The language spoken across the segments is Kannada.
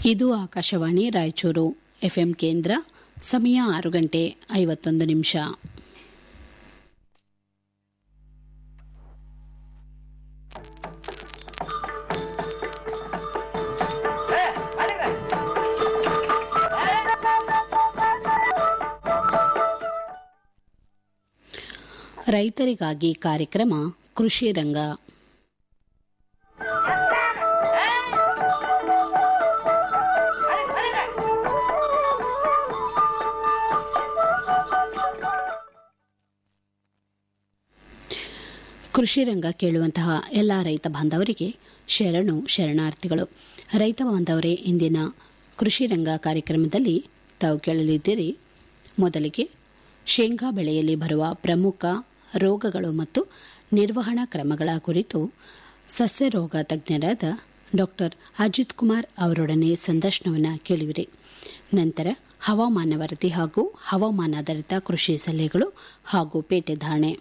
ಇದು ಆಕಾಶವಾಣಿ ರಾಯಚೂರು ಎಫ್ಎಂ ಕೇಂದ್ರ ಸಮಯ ಆರು ಗಂಟೆ ಐವತ್ತೊಂದು ನಿಮಿಷ ರೈತರಿಗಾಗಿ ಕಾರ್ಯಕ್ರಮ ಕೃಷಿ ರಂಗ ಕೃಷಿ ರಂಗ ಕೇಳುವಂತಹ ಎಲ್ಲ ರೈತ ಬಾಂಧವರಿಗೆ ಶರಣು ಶರಣಾರ್ಥಿಗಳು ರೈತ ಬಾಂಧವರೇ ಇಂದಿನ ಕೃಷಿ ರಂಗ ಕಾರ್ಯಕ್ರಮದಲ್ಲಿ ತಾವು ಕೇಳಲಿದ್ದೀರಿ ಮೊದಲಿಗೆ ಶೇಂಗಾ ಬೆಳೆಯಲ್ಲಿ ಬರುವ ಪ್ರಮುಖ ರೋಗಗಳು ಮತ್ತು ನಿರ್ವಹಣಾ ಕ್ರಮಗಳ ಕುರಿತು ಸಸ್ಯ ರೋಗ ತಜ್ಞರಾದ ಡಾಕ್ಟರ್ ಅಜಿತ್ ಕುಮಾರ್ ಅವರೊಡನೆ ಸಂದರ್ಶನವನ್ನು ಕೇಳುವಿರಿ ನಂತರ ಹವಾಮಾನ ವರದಿ ಹಾಗೂ ಹವಾಮಾನಾಧಾರಿತ ಕೃಷಿ ಸಲಹೆಗಳು ಹಾಗೂ ಪೇಟೆ ಧಾರಣೆ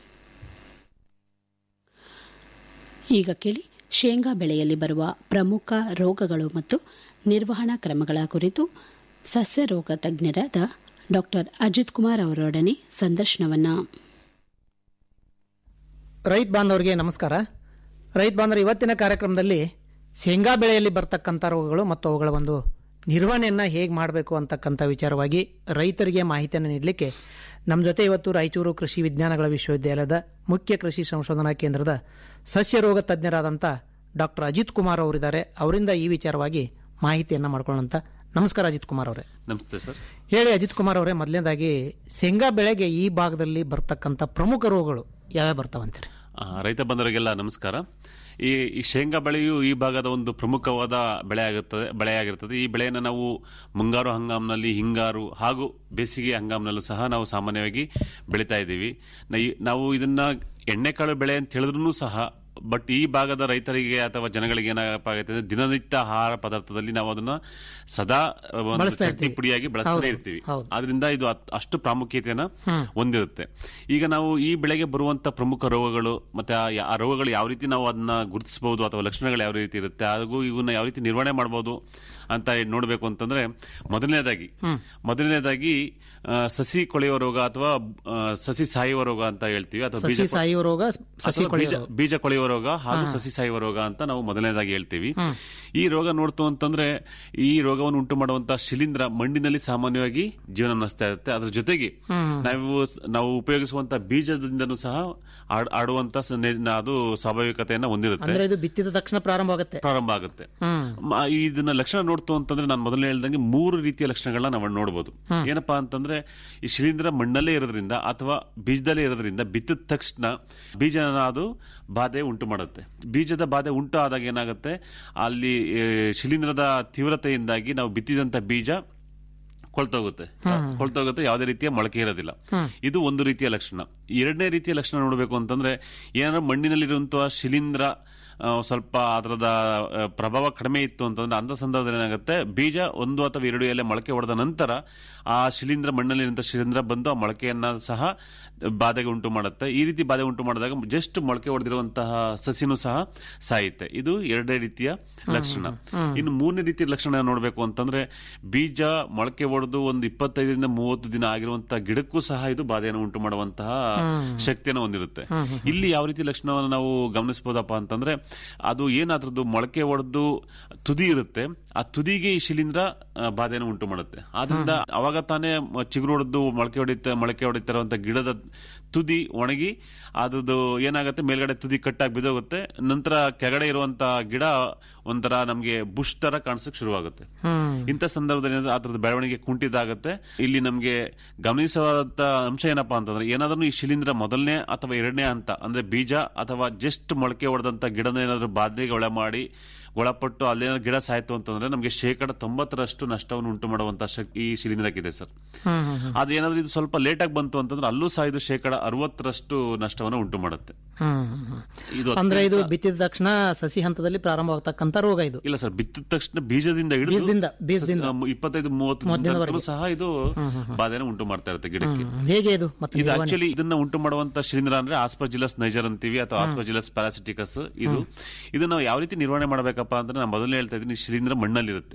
ಈಗ ಕೇಳಿ ಶೇಂಗಾ ಬೆಳೆಯಲ್ಲಿ ಬರುವ ಪ್ರಮುಖ ರೋಗಗಳು ಮತ್ತು ನಿರ್ವಹಣಾ ಕ್ರಮಗಳ ಕುರಿತು ಸಸ್ಯ ರೋಗ ತಜ್ಞರಾದ ಡಾಕ್ಟರ್ ಅಜಿತ್ ಕುಮಾರ್ ಅವರೊಡನೆ ಸಂದರ್ಶನವನ್ನ ರೈತ ಬಾಂಧವರಿಗೆ ನಮಸ್ಕಾರ ರೈತ ಬಾಂಧವರು ಇವತ್ತಿನ ಕಾರ್ಯಕ್ರಮದಲ್ಲಿ ಶೇಂಗಾ ಬೆಳೆಯಲ್ಲಿ ಬರ್ತಕ್ಕಂಥ ರೋಗಗಳು ಮತ್ತು ಅವುಗಳ ಒಂದು ನಿರ್ವಹಣೆಯನ್ನು ಹೇಗೆ ಮಾಡಬೇಕು ಅಂತಕ್ಕಂಥ ವಿಚಾರವಾಗಿ ರೈತರಿಗೆ ಮಾಹಿತಿಯನ್ನು ನೀಡಲಿಕ್ಕೆ ನಮ್ಮ ಜೊತೆ ಇವತ್ತು ರಾಯಚೂರು ಕೃಷಿ ವಿಜ್ಞಾನಗಳ ವಿಶ್ವವಿದ್ಯಾಲಯದ ಮುಖ್ಯ ಕೃಷಿ ಸಂಶೋಧನಾ ಕೇಂದ್ರದ ಸಸ್ಯ ರೋಗ ತಜ್ಞರಾದಂಥ ಡಾಕ್ಟರ್ ಅಜಿತ್ ಕುಮಾರ್ ಅವರಿದ್ದಾರೆ ಅವರಿಂದ ಈ ವಿಚಾರವಾಗಿ ಮಾಹಿತಿಯನ್ನು ಮಾಡ್ಕೊಳ್ಳೋಂಥ ನಮಸ್ಕಾರ ಅಜಿತ್ ಕುಮಾರ್ ಅವರೇ ನಮಸ್ತೆ ಸರ್ ಹೇಳಿ ಅಜಿತ್ ಕುಮಾರ್ ಅವರೇ ಮೊದಲನೇದಾಗಿ ಶೇಂಗಾ ಬೆಳೆಗೆ ಈ ಭಾಗದಲ್ಲಿ ಬರ್ತಕ್ಕಂಥ ಪ್ರಮುಖ ರೋಗಗಳು ಯಾವ್ಯಾವ ಬರ್ತಾವಂತೀರಿ ಆ, ರೈತ ಬಂಧುಗಳಿಗೆಲ್ಲ ನಮಸ್ಕಾರ ಈ ಈ ಶೇಂಗಾ ಬೆಳೆಯು ಈ ಭಾಗದ ಒಂದು ಪ್ರಮುಖವಾದ ಬೆಳೆ ಆಗುತ್ತದೆ ಬೆಳೆಯಾಗಿರುತ್ತದೆ ಈ ಬೆಳೆಯನ್ನು ನಾವು ಮುಂಗಾರು ಹಂಗಾಮಿನಲ್ಲಿ ಹಿಂಗಾರು ಹಾಗೂ ಬೇಸಿಗೆ ಹಂಗಾಮಿನಲ್ಲೂ ಸಹ ನಾವು ಸಾಮಾನ್ಯವಾಗಿ ಬೆಳೀತಾ ಇದ್ದೀವಿ ನೈ- ನಾವು ಇದನ್ನ ಎಣ್ಣೆಕಾಳು ಬೆಳೆ ಅಂತ ಹೇಳಿದ್ರು ಸಹ ಬಟ್ ಈ ಭಾಗದ ರೈತರಿಗೆ ಅಥವಾ ಜನಗಳಿಗೆ ಏನಪ್ಪ ಆಗುತ್ತೆ ಅಂದ್ರೆ ದಿನನಿತ್ಯ ಆಹಾರ ಪದಾರ್ಥದಲ್ಲಿ ನಾವು ಅದನ್ನ ಸದಾ ಒಂದು ಬಳಸ್ತಾ ಚಟ್ನಿ ಇರ್ತೀವಿ. ಪುಡಿಯಾಗಿ ಹೌದು, ಬಳಸ್ತಾನೆ ಇರ್ತೀವಿ ಹೌದು. ಆದ್ರಿಂದ ಇದು ಅತ್- ಅಷ್ಟು ಪ್ರಾಮುಖ್ಯತೆಯನ್ನ ಹೊಂದಿರುತ್ತೆ ಈಗ ನಾವು ಈ ಬೆಳೆಗೆ ಬರುವಂತ ಪ್ರಮುಖ ರೋಗಗಳು ಮತ್ತೆ ಆ ಯಾ- ಆ ರೋಗಗಳು ಯಾವ ರೀತಿ ನಾವು ಅದನ್ನ ಗುರುತಿಸಬಹುದು ಅಥವಾ ಲಕ್ಷಣಗಳು ಯಾವ ರೀತಿ ಇರುತ್ತೆ ಹಾಗೂ ಇವನ್ನ ಯಾವ ರೀತಿ ನಿರ್ವಹಣೆ ಮಾಡಬಹುದು ಅಂತ ನೋಡಬೇಕು ಅಂತಂದ್ರೆ ಮೊದಲನೇದಾಗಿ ಮೊದಲನೇದಾಗಿ ಆ, ಸಸಿ ಕೊಳೆಯುವ ರೋಗ ಅಥವಾ ಆ, ಸಸಿ ಸಾಯುವ ರೋಗ ಅಂತ ಹೇಳ್ತೀವಿ ಅಥವಾ ಸಸಿ ಬೀಜ ಸಾಯುವ ರೋಗ ಸಸಿ ಅಥವಾ ಕೊಳೆಯುವ ಬೀಜ ಬೀಜ ಕೊಳೆಯುವ ರೋಗ ಹಾಗೂ ಸಸಿ ಸಾಯುವ ರೋಗ ಅಂತ ನಾವು ಮೊದಲನೇದಾಗಿ ಹೇಳ್ತೀವಿ ಈ ರೋಗ ನೋಡ್ತು ಅಂತಂದ್ರೆ ಈ ರೋಗವನ್ನು ಉಂಟು ಮಾಡುವಂತಹ ಶಿಲೀಂಧ್ರ ಮಣ್ಣಿನಲ್ಲಿ ಸಾಮಾನ್ಯವಾಗಿ ಜೀವನ ನಡೆಸ್ತಾ ಇರುತ್ತೆ ಅದ್ರ ಜೊತೆಗೆ ನಾವು ನಾವು ಉಪಯೋಗಿಸುವಂತ ಬೀಜದಿಂದನೂ ಸಹ ಆಡ್- ಆಡುವಂತ ಸ- ನೆ- ಅದು ಸ್ವಾಭಾವಿಕತೆಯನ್ನ ಹೊಂದಿರುತ್ತೆ ಅಂದ್ರೆ ಇದು ಬಿತ್ತಿದ ತಕ್ಷಣ ಪ್ರಾರಂಭ ಆಗುತ್ತೆ ಪ್ರಾರಂಭ ಆಗುತ್ತೆ ಹ್ಮ್. ಮ- ಇದನ್ನ ಲಕ್ಷಣ ನೋಡ್ತು ಅಂತಂದ್ರೆ ನಾನು ಮೊದಲನೇ ಹೇಳ್ದಂಗೆ ಮೂರು ರೀತಿಯ ಲಕ್ಷಣಗಳನ್ನ ನಾವು ನೋಡಬಹುದು ಏನಪ್ಪಾ ಅಂತಂದ್ರೆ ಈ ಶಿಲೀಂಧ್ರ ಮಣ್ಣಲ್ಲೇ ಇರೋದ್ರಿಂದ ಅಥವಾ ಬೀಜದಲ್ಲೇ ಇರೋದ್ರಿಂದ ಬಿತ್ತಿದ ತಕ್ಷಣ ಬೀಜನ ಅದು ಬಾಧೆ ಉಂಟು ಮಾಡುತ್ತೆ ಬೀಜದ ಬಾಧೆ ಉಂಟು ಆದಾಗ ಏನಾಗುತ್ತೆ ಅಲ್ಲಿ ಆ, ಶಿಲೀಂಧ್ರದ ತೀವ್ರತೆಯಿಂದಾಗಿ ನಾವು ಬಿತ್ತಿದಂತ ಬೀಜ ಕೊಳ್ತೋಗುತ್ತೆ ಕೊಳ್ತೋಗುತ್ತೆ ಯಾವುದೇ ರೀತಿಯ ಮೊಳಕೆ ಇರೋದಿಲ್ಲ ಇದು ಒಂದು ರೀತಿಯ ಲಕ್ಷಣ ಎರಡನೇ ರೀತಿಯ ಲಕ್ಷಣ ನೋಡಬೇಕು ಅಂತಂದ್ರೆ ಏನಾದ್ರು ಮಣ್ಣಿನಲ್ಲಿರುವಂತಹ ಶಿಲೀಂಧ್ರ ಆ, ಸ್ವಲ್ಪ ಅದರದ ಆ, ಪ್ರಭಾವ ಕಡಿಮೆ ಇತ್ತು ಅಂತಂದ್ರೆ ಅಂತ ಸಂದರ್ಭದಲ್ಲಿ ಏನಾಗುತ್ತೆ ಬೀಜ ಒಂದು ಅಥವಾ ಎರಡು ಎಲೆ ಮೊಳಕೆ ಹೊಡೆದ ನಂತರ ಆ ಶಿಲೀಂಧ್ರ ಮಣ್ಣಲ್ಲಿರುವಂತಹ ಶಿಲೀಂಧ್ರ ಬಂದು ಆ ಮೊಳಕೆಯನ್ನ ಸಹ ಬಾಧೆಗೆ ಉಂಟು ಮಾಡುತ್ತೆ ಈ ರೀತಿ ಬಾಧೆ ಉಂಟು ಮಾಡಿದಾಗ ಜಸ್ಟ್ ಮೊಳಕೆ ಹೊಡೆದಿರುವಂತಹ ಸಸಿನೂ ಸಹ ಸಾಯುತ್ತೆ ಇದು ಎರಡನೇ ರೀತಿಯ ಲಕ್ಷಣ ಇನ್ನು ಮೂರನೇ ರೀತಿಯ ಲಕ್ಷಣ ನೋಡಬೇಕು ಅಂತಂದ್ರೆ ಬೀಜ ಮೊಳಕೆ ಹೊಡೆದು ಒಂದು ಇಪ್ಪತ್ತೈದರಿಂದ ಮೂವತ್ತು ದಿನ ಆಗಿರುವಂತಹ ಗಿಡಕ್ಕೂ ಸಹ ಇದು ಬಾಧೆಯನ್ನು ಉಂಟು ಮಾಡುವಂತಹ ಶಕ್ತಿಯನ್ನು ಹೊಂದಿರುತ್ತೆ ಇಲ್ಲಿ ಯಾವ ರೀತಿ ಲಕ್ಷಣವನ್ನು ನಾವು ಗಮನಿಸಬಹುದಪ್ಪ ಅಂತಂದ್ರೆ ಅದು ಏನಾದ್ರದ್ದು ಮೊಳಕೆ ಹೊಡೆದು ತುದಿ ಇರುತ್ತೆ ಆ ತುದಿಗೆ ಈ ಶಿಲೀಂಧ್ರ ಆ, ಬಾಧೆಯನ್ನು ಉಂಟು ಮಾಡುತ್ತೆ ಆದ್ರಿಂದ ಅವಾಗ ತಾನೇ ಮ- ಚಿಗುರು ಹೊಡೆದು ಮೊಳಕೆ ಹೊಡಿತ ಮೊಳಕೆ ಹೊಡಿತಿರುವಂತ ಗಿಡದ ತುದಿ ಒಣಗಿ ಅದ್ರದ್ದು ಏನಾಗುತ್ತೆ ಮೇಲ್ಗಡೆ ತುದಿ ಕಟ್ಟಾಗಿ ಬಿದ್ದೋಗುತ್ತೆ ನಂತರ ಕೆಳಗಡೆ ಇರುವಂತ ಗಿಡ ಒಂಥರ ನಮ್ಗೆ ಬುಷ್ ತರ ಕಾಣಿಸಕ್ ಶುರುವಾಗುತ್ತೆ ಇಂಥ ಸಂದರ್ಭದಲ್ಲಿ ಏನಾದ್ರು ಅದ್ರದ್ದು ಬೆಳವಣಿಗೆ ಕುಂಠಿತಾಗುತ್ತೆ ಇಲ್ಲಿ ನಮ್ಗೆ ಗಮನಿಸವಾದ ಅಂಶ ಏನಪ್ಪಾ ಅಂತಂದ್ರೆ ಏನಾದ್ರೂ ಈ ಶಿಲೀಂಧ್ರ ಮೊದಲನೇ ಅಥವಾ ಎರಡನೇ ಹಂತ ಅಂದ್ರೆ ಬೀಜ ಅಥವಾ ಜಸ್ಟ್ ಮೊಳಕೆ ಹೊಡೆದಂತ ಗಿಡನ ಏನಾದ್ರೂ ಬಾಧೆಗೆ ಒಳ ಮಾಡಿ ಒಳಪಟ್ಟು ಅಲ್ಲೇನಾದ್ರು ಗಿಡ ಸಾಯ್ತು ಅಂತಂದ್ರೆ ನಮಗೆ ಶೇಕಡ ತೊಂಬತ್ತರಷ್ಟು ನಷ್ಟವನ್ನು ಉಂಟು ಮಾಡುವಂತ ಶಕ್ತಿ ಈ ಶಿಲೀಂಧ್ರಕ್ಕಿದೆ ಸರ್ ಅದೇನಾದ್ರೂ ಇದು ಸ್ವಲ್ಪ ಲೇಟ್ ಆಗಿ ಬಂತು ಅಂತಂದ್ರೆ ಅಲ್ಲೂ ಸಹ ಇದು ಶೇಕಡ ಅರವತ್ತರಷ್ಟು ನಷ್ಟವನ್ನು ಉಂಟು ಮಾಡುತ್ತೆ ಇದು ಅಂದ್ರೆ ಇದು ಅತ್ಯಂತ- ಬಿತ್ತಿದ ತಕ್ಷಣ ಸಸಿ ಹಂತದಲ್ಲಿ ಪ್ರಾರಂಭ ಆಗ್ತಕ್ಕಂಥ ರೋಗ ಇದು ಇಲ್ಲ ಸರ್ ಬಿತ್ತಿದ ತಕ್ಷಣ ಬೀಜದಿಂದ ಹಿಡಿದು ಬೀಜದಿಂದ, ಬೀಜದಿಂದ. ಸಸಿ- ಆ, ಇಪ್ಪತ್ತೈದು ಮೂವತ್ತು ದಿನದವರೆಗೂ ಸಹ ಇದು ಬಾಧೆನ ಉಂಟು ಮಾಡ್ತಾ ಇರುತ್ತೆ ಗಿಡಕ್ಕೆ ಹ್ಮ್. ಹೇಗೆ ಇದು ಮತ್ತೆ ಇದು ನಿರ್ವಹಣೆ? ಆಕ್ಚುಲಿ ಇದನ್ನ ಉಂಟು ಮಾಡುವಂತ ಶಿಲೀಂಧ್ರ ಅಂದ್ರೆ ಆಸ್ಪಜಿಲಸ್ ನೈಜರ್ ಅಂತೀವಿ ಅಥವಾ ಆಸ್ಪಜಿಲಸ್ ಪ್ಯಾರಾಸಿಟಿಕಸ್ ಇದು ಇದನ್ನ ನಾವು ಯಾವ ರೀತಿ ನಿರ್ವಹಣೆ ಮಾಡಬೇಕಪ್ಪ ಅಂದ್ರೆ ನಾನು ಮೊದಲೇ ಹೇಳ್ತಾ ಇದ್ದೀನಿ ಶಿಲೀಂಧ್ರ ಮಣ್ಣಲ್ಲಿರುತ್ತೆ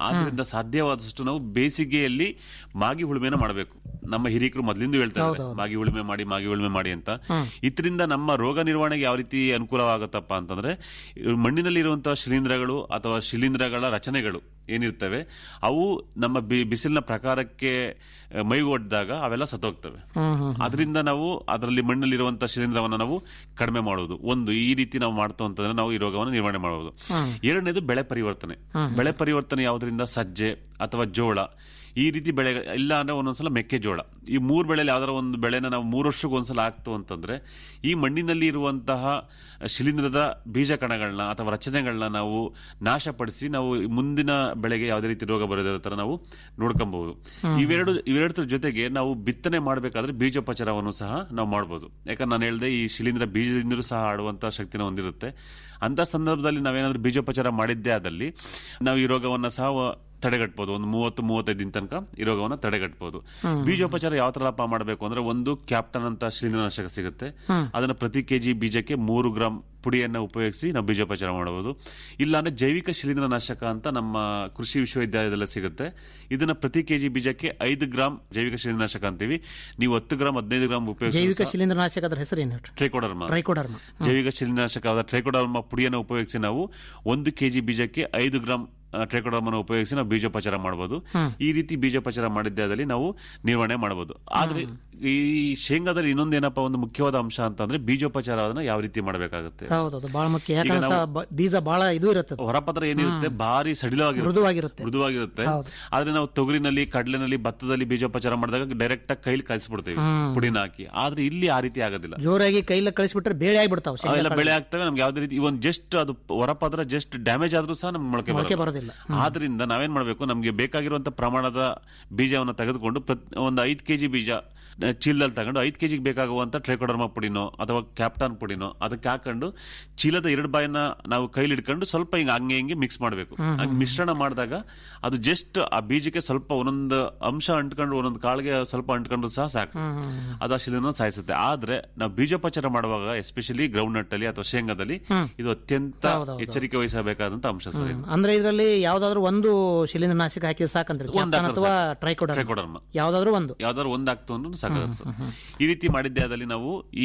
ಆದ್ರಿಂದ ಸಾಧ್ಯವಾದಷ್ಟು ನಾವು ಬೇಸಿಗೆಯಲ್ಲಿ ಮಾಗಿ ಉಳುಮೆನ ಮಾಡಬೇಕು ನಮ್ಮ ಹಿರಿಕರು ಮೊದಲಿಂದ ಹೇಳ್ತಾರೆ ಮಾಗಿ ಉಳುಮೆ ಮಾಡಿ ಮಾಗಿ ಉಳುಮೆ ಮಾಡಿ ಅಂತ ಇದರಿಂದ ನಮ್ಮ ರೋಗ ನಿರ್ವಹಣೆಗೆ ಯಾವ ರೀತಿ ಅನುಕೂಲವಾಗುತ್ತಪ್ಪ ಅಂತಂದ್ರೆ ಈ ಮಣ್ಣಿನಲ್ಲಿ ಇರುವಂತಹ ಶಿಲೀಂಧ್ರಗಳು ಅಥವಾ ಶಿಲೀಂಧ್ರಗಳ ರಚನೆಗಳು ಏನಿರ್ತವೆ ಅವು ನಮ್ಮ ಬಿ- ಬಿಸಿಲಿನ ಪ್ರಕಾರಕ್ಕೆ ಆ, ಮೈಗೊಡ್ದಾಗ ಅವೆಲ್ಲ ಸತ್ತೋಗ್ತವೆ ಅದರಿಂದ ನಾವು ಅದರಲ್ಲಿ ಮಣ್ಣಲ್ಲಿರುವಂತಹ ಶಿಲೀಂಧ್ರವನ್ನ ನಾವು ಕಡಿಮೆ ಮಾಡುವುದು ಒಂದು ಈ ರೀತಿ ನಾವು ಮಾಡ್ತು ಅಂತಂದ್ರೆ ನಾವು ಈ ರೋಗವನ್ನು ನಿರ್ವಹಣೆ ಮಾಡಬಹುದು ಎರಡನೇದು ಬೆಳೆ ಪರಿವರ್ತನೆ ಬೆಳೆ ಪರಿವರ್ತನೆ ಯಾವುದರಿಂದ ಸಜ್ಜೆ ಅಥವಾ ಜೋಳ ಈ ರೀತಿ ಬೆಳೆ ಇಲ್ಲ ಅಂದ್ರೆ ಒಂದೊಂದ್ಸಲ ಮೆಕ್ಕೆಜೋಳ ಈ ಮೂರು ಬೆಳೆಯಲ್ಲಿ ಯಾವ್ದಾರ ಒಂದು ಬೆಳೆನ ನಾವು ಮೂರು ವರ್ಷಕ್ಕೆ ಒಂದ್ಸಲ ಹಾಕ್ತು ಅಂತಂದ್ರೆ ಈ ಮಣ್ಣಿನಲ್ಲಿ ಇರುವಂತಹ ಶಿಲೀಂಧ್ರದ ಬೀಜ ಕಣಗಳನ್ನ ಅಥವಾ ರಚನೆಗಳನ್ನ ನಾವು ನಾಶಪಡಿಸಿ ನಾವು ಮುಂದಿನ ಬೆಳೆಗೆ ಯಾವುದೇ ರೀತಿ ರೋಗ ಬರೋದ್ರ ತರ ನಾವು ನೋಡ್ಕೊಬಹುದು ಇವೆರಡು ಇವೆರಡರ ಜೊತೆಗೆ ನಾವು ಬಿತ್ತನೆ ಮಾಡಬೇಕಾದ್ರೆ ಬೀಜೋಪಚಾರವನ್ನು ಸಹ ನಾವು ಮಾಡಬಹುದು ಯಾಕಂದ್ರೆ ನಾನು ಹೇಳಿದೆ ಈ ಶಿಲೀಂಧ್ರ ಬೀಜದಿಂದಲೂ ಸಹ ಆಡುವಂತಹ ಶಕ್ತಿನ ಹೊಂದಿರುತ್ತೆ ಅಂತ ಸಂದರ್ಭದಲ್ಲಿ ನಾವೇನಾದ್ರೂ ಬೀಜೋಪಚಾರ ಮಾಡಿದ್ದೇ ಆದಲ್ಲಿ ನಾವು ಈ ರೋಗವನ್ನ ಸಹ ತಡೆಗಟ್ಬೋದು ಒಂದು ಮೂವತ್ತು ಮೂವತ್ತೈದು ದಿನ ತನಕ ಈ ರೋಗವನ್ನ ತಡೆಗಟ್ಬೋದು ಬೀಜೋಪಚಾರ ಯಾವ ತರಪ್ಪ ಮಾಡಬೇಕು ಅಂದ್ರೆ ಒಂದು ಕ್ಯಾಪ್ಟನ್ ಅಂತ ಶಿಲೀಂಧ್ರನಾಶಕ ಸಿಗುತ್ತೆ ಅದನ್ನ ಪ್ರತಿ ಕೆಜಿ ಬೀಜಕ್ಕೆ ಮೂರು ಗ್ರಾಂ ಪುಡಿಯನ್ನ ಉಪಯೋಗಿಸಿ ನಾವು ಬೀಜೋಪಚಾರ ಮಾಡಬಹುದು ಇಲ್ಲಾಂದ್ರೆ ಜೈವಿಕ ಶಿಲೀಂಧ್ರನಾಶಕ ಅಂತ ನಮ್ಮ ಕೃಷಿ ವಿಶ್ವವಿದ್ಯಾಲಯದಲ್ಲಿ ಸಿಗುತ್ತೆ ಇದನ್ನ ಪ್ರತಿ ಕೆಜಿ ಬೀಜಕ್ಕೆ ಐದು ಗ್ರಾಂ ಜೈವಿಕ ಶಿಲೀಂಧ್ರನಾಶಕ ಅಂತೀವಿ ನೀವು ಹತ್ತು ಗ್ರಾಂ ಹದಿನೈದು ಗ್ರಾಂ ಜೈವಿಕ ಉಪಯೋಗಿಸಿ ಶಿಲೀಂಧ್ರನಾಶಕದ ಹೆಸರು ಏನು ಹೇಳ್ರಿ ಟ್ರೈಕೋಡರ್ಮಾ ಟ್ರೈಕೋಡರ್ಮ ಜೈವಿಕ ಶಿಲೀಂಧ್ರನಾಶಕವಾದ ಟ್ರೈಕೋಡರ್ಮ ಪುಡಿಯನ್ನು ಉಪಯೋಗಿಸಿ ನಾವು ಒಂದು ಕೆಜಿ ಬೀಜಕ್ಕೆ ಐದು ಗ್ರಾಂ ಟ್ರೈಕೋಡರ್ಮನ ಉಪಯೋಗಿಸಿ ನಾವು ಬೀಜೋಪಚಾರ ಮಾಡಬಹುದು ಈ ರೀತಿ ಬೀಜೋಪಚಾರ ಮಾಡಿದ್ದಾದಲ್ಲಿ ನಾವು ನಿರ್ವಹಣೆ ಮಾಡಬಹುದು ಆದ್ರೆ ಈ ಶೇಂಗಾದಲ್ಲಿ ಇನ್ನೊಂದೇನಪ್ಪ ಒಂದು ಮುಖ್ಯವಾದ ಅಂಶ ಅಂತಂದ್ರೆ ಬೀಜೋಪಚಾರವನ್ನ ಯಾವ ರೀತಿ ಮಾಡಬೇಕಾಗುತ್ತೆ ಹೌದೌದು ಬಹಳ ಮುಖ್ಯ ಯಾಕಂದ್ರೆ ಸಹ ಬ- ಬೀಜ ಬಹಳ ಇದು ಇರುತ್ತೆ ಅದು. ಹೊರಪತ್ರ ಏನಿರುತ್ತೆ ಭಾರಿ ಸಡಿಲವಾಗಿರುತ್ತೆ ಮೃದುವಾಗಿರುತ್ತೆ ಮೃದುವಾಗಿರುತ್ತೆ ಹೌದು. ಆದ್ರೆ ನಾವು ತೊಗರಿನಲ್ಲಿ ಕಡಲೆನಲ್ಲಿ ಭತ್ತದಲ್ಲಿ ಬೀಜೋಪಚಾರ ಮಾಡಿದಾಗ ಡೈರೆಕ್ಟ್ ಆಗಿ ಕೈಲಿ ಕಲಿಸ್ಬಿಡ್ತೀವಿ ಪುಡಿನ ಹಾಕಿ ಆದ್ರೆ ಇಲ್ಲಿ ಆ ರೀತಿ ಆಗೋದಿಲ್ಲ ಜೋರಾಗಿ ಕೈಲ ಕಳಿಸ್ಬಿಟ್ರೆ ಬೇಳೆ ಆಗ್ಬಿಡ್ತಾವ ಶೇಂಗಾ ಅವೆಲ್ಲ ಕಾಳು. ಬೆಳೆ ಆಗ್ತವೆ ನಮ್ಗೆ ಯಾವ್ದೇ ರೀತಿ ಇವನ್ ಜಸ್ಟ್ ಅದು ಹೊರಪದ್ರ ಜಸ್ಟ್ ಡ್ಯಾಮೇಜ್ ಆದ್ರೂ ಸಹ ನಮ್ಗೆ ಮೊಳಕೆ ಮೊಳಕೆ ಬರೋದು ಬರೋದಿಲ್ಲ ಆದ್ರಿಂದ ನಾವೇನ್ ಮಾಡ್ಬೇಕು ನಮ್ಗೆ ಬೇಕಾಗಿರುವಂತ ಪ್ರಮಾಣದ ಬೀಜವನ್ನು ತೆಗೆದುಕೊಂಡು ಪ್ರತ್- ಒಂದು ಐದ್ ಕೆಜಿ ಬೀಜ ಆ, ಚೀಲದಲ್ಲಿ ತಗೊಂಡು ಐದ್ ಕೆಜಿಗೆ ಬೇಕಾಗುವಂತ ಟ್ರೈಕೋಡರ್ಮಾ ಪುಡಿನೋ ಅಥವಾ ಕ್ಯಾಪ್ಟಾನ್ ಪುಡಿನೋ ಅದಕ್ಕೆ ಹಾಕೊಂಡು ಚೀಲದ ಎರಡು ಬಾಯನ್ನ ನಾವು ಕೈಲಿ ಹಿಡ್ಕೊಂಡು ಸ್ವಲ್ಪ ಹಿಂಗ ಹಂಗೆ ಹಿಂಗೆ ಮಿಕ್ಸ್ ಮಾಡಬೇಕು ಹಂಗೆ ಮಿಶ್ರಣ ಮಾಡಿದಾಗ ಅದು ಜಸ್ಟ್ ಆ ಬೀಜಕ್ಕೆ ಸ್ವಲ್ಪ ಒಂದೊಂದು ಅಂಶ ಅಂಟ್ಕೊಂಡು ಒಂದೊಂದು ಕಾಳಿಗೆ ಸ್ವಲ್ಪ ಅಂಟ್ಕೊಂಡ್ರು ಸಹ ಸಾಕು ಅದು ಆ ಶಿಲೆನ ಸಾಯಿಸುತ್ತೆ ಆದ್ರೆ ನಾವು ಬೀಜೋಪಚಾರ ಮಾಡುವಾಗ ಎಸ್ಪೆಷಲಿ ಗ್ರೌಂಡ್ ನಟ್ ಅಲ್ಲಿ ಅಥವಾ ಶೇಂಗಾದಲ್ಲಿ ಇದು ಅತ್ಯಂತ ಎಚ್ಚರಿಕೆ ವಹಿಸಬೇಕಾದಂತ ಅಂಶ ಸರ್ ಇದು ಅಂದ್ರೆ ಇದರಲ್ಲಿ ಯಾವ್ದಾದ್ರು ಒಂದು ಶಿಲೀಂಧ್ರನಾಶಕ ಹಾಕಿದ್ರೆ ಸಾಕಂದ್ರೆ ಒಂದ್ ಕ್ಯಾಪ್ಟನ್ ಹಾಕ್ತಾರೆ ಅಥವಾ ಸರ್. ಟ್ರೈಕೋಡರ್ಮ ಟ್ರೈಕೋಡರ್ಮ ಯಾವ್ದಾದ್ರು ಒಂದು ಯಾವ್ದಾದ್ರು ಒಂದಾಗ್ತು ಅಂದ್ರೆ ಸಾಕಾಗುತ್ತೆ ಸರ್ ಈ ರೀತಿ ಮಾಡಿದ್ದೇ ಆದಲ್ಲಿ ನಾವು ಈ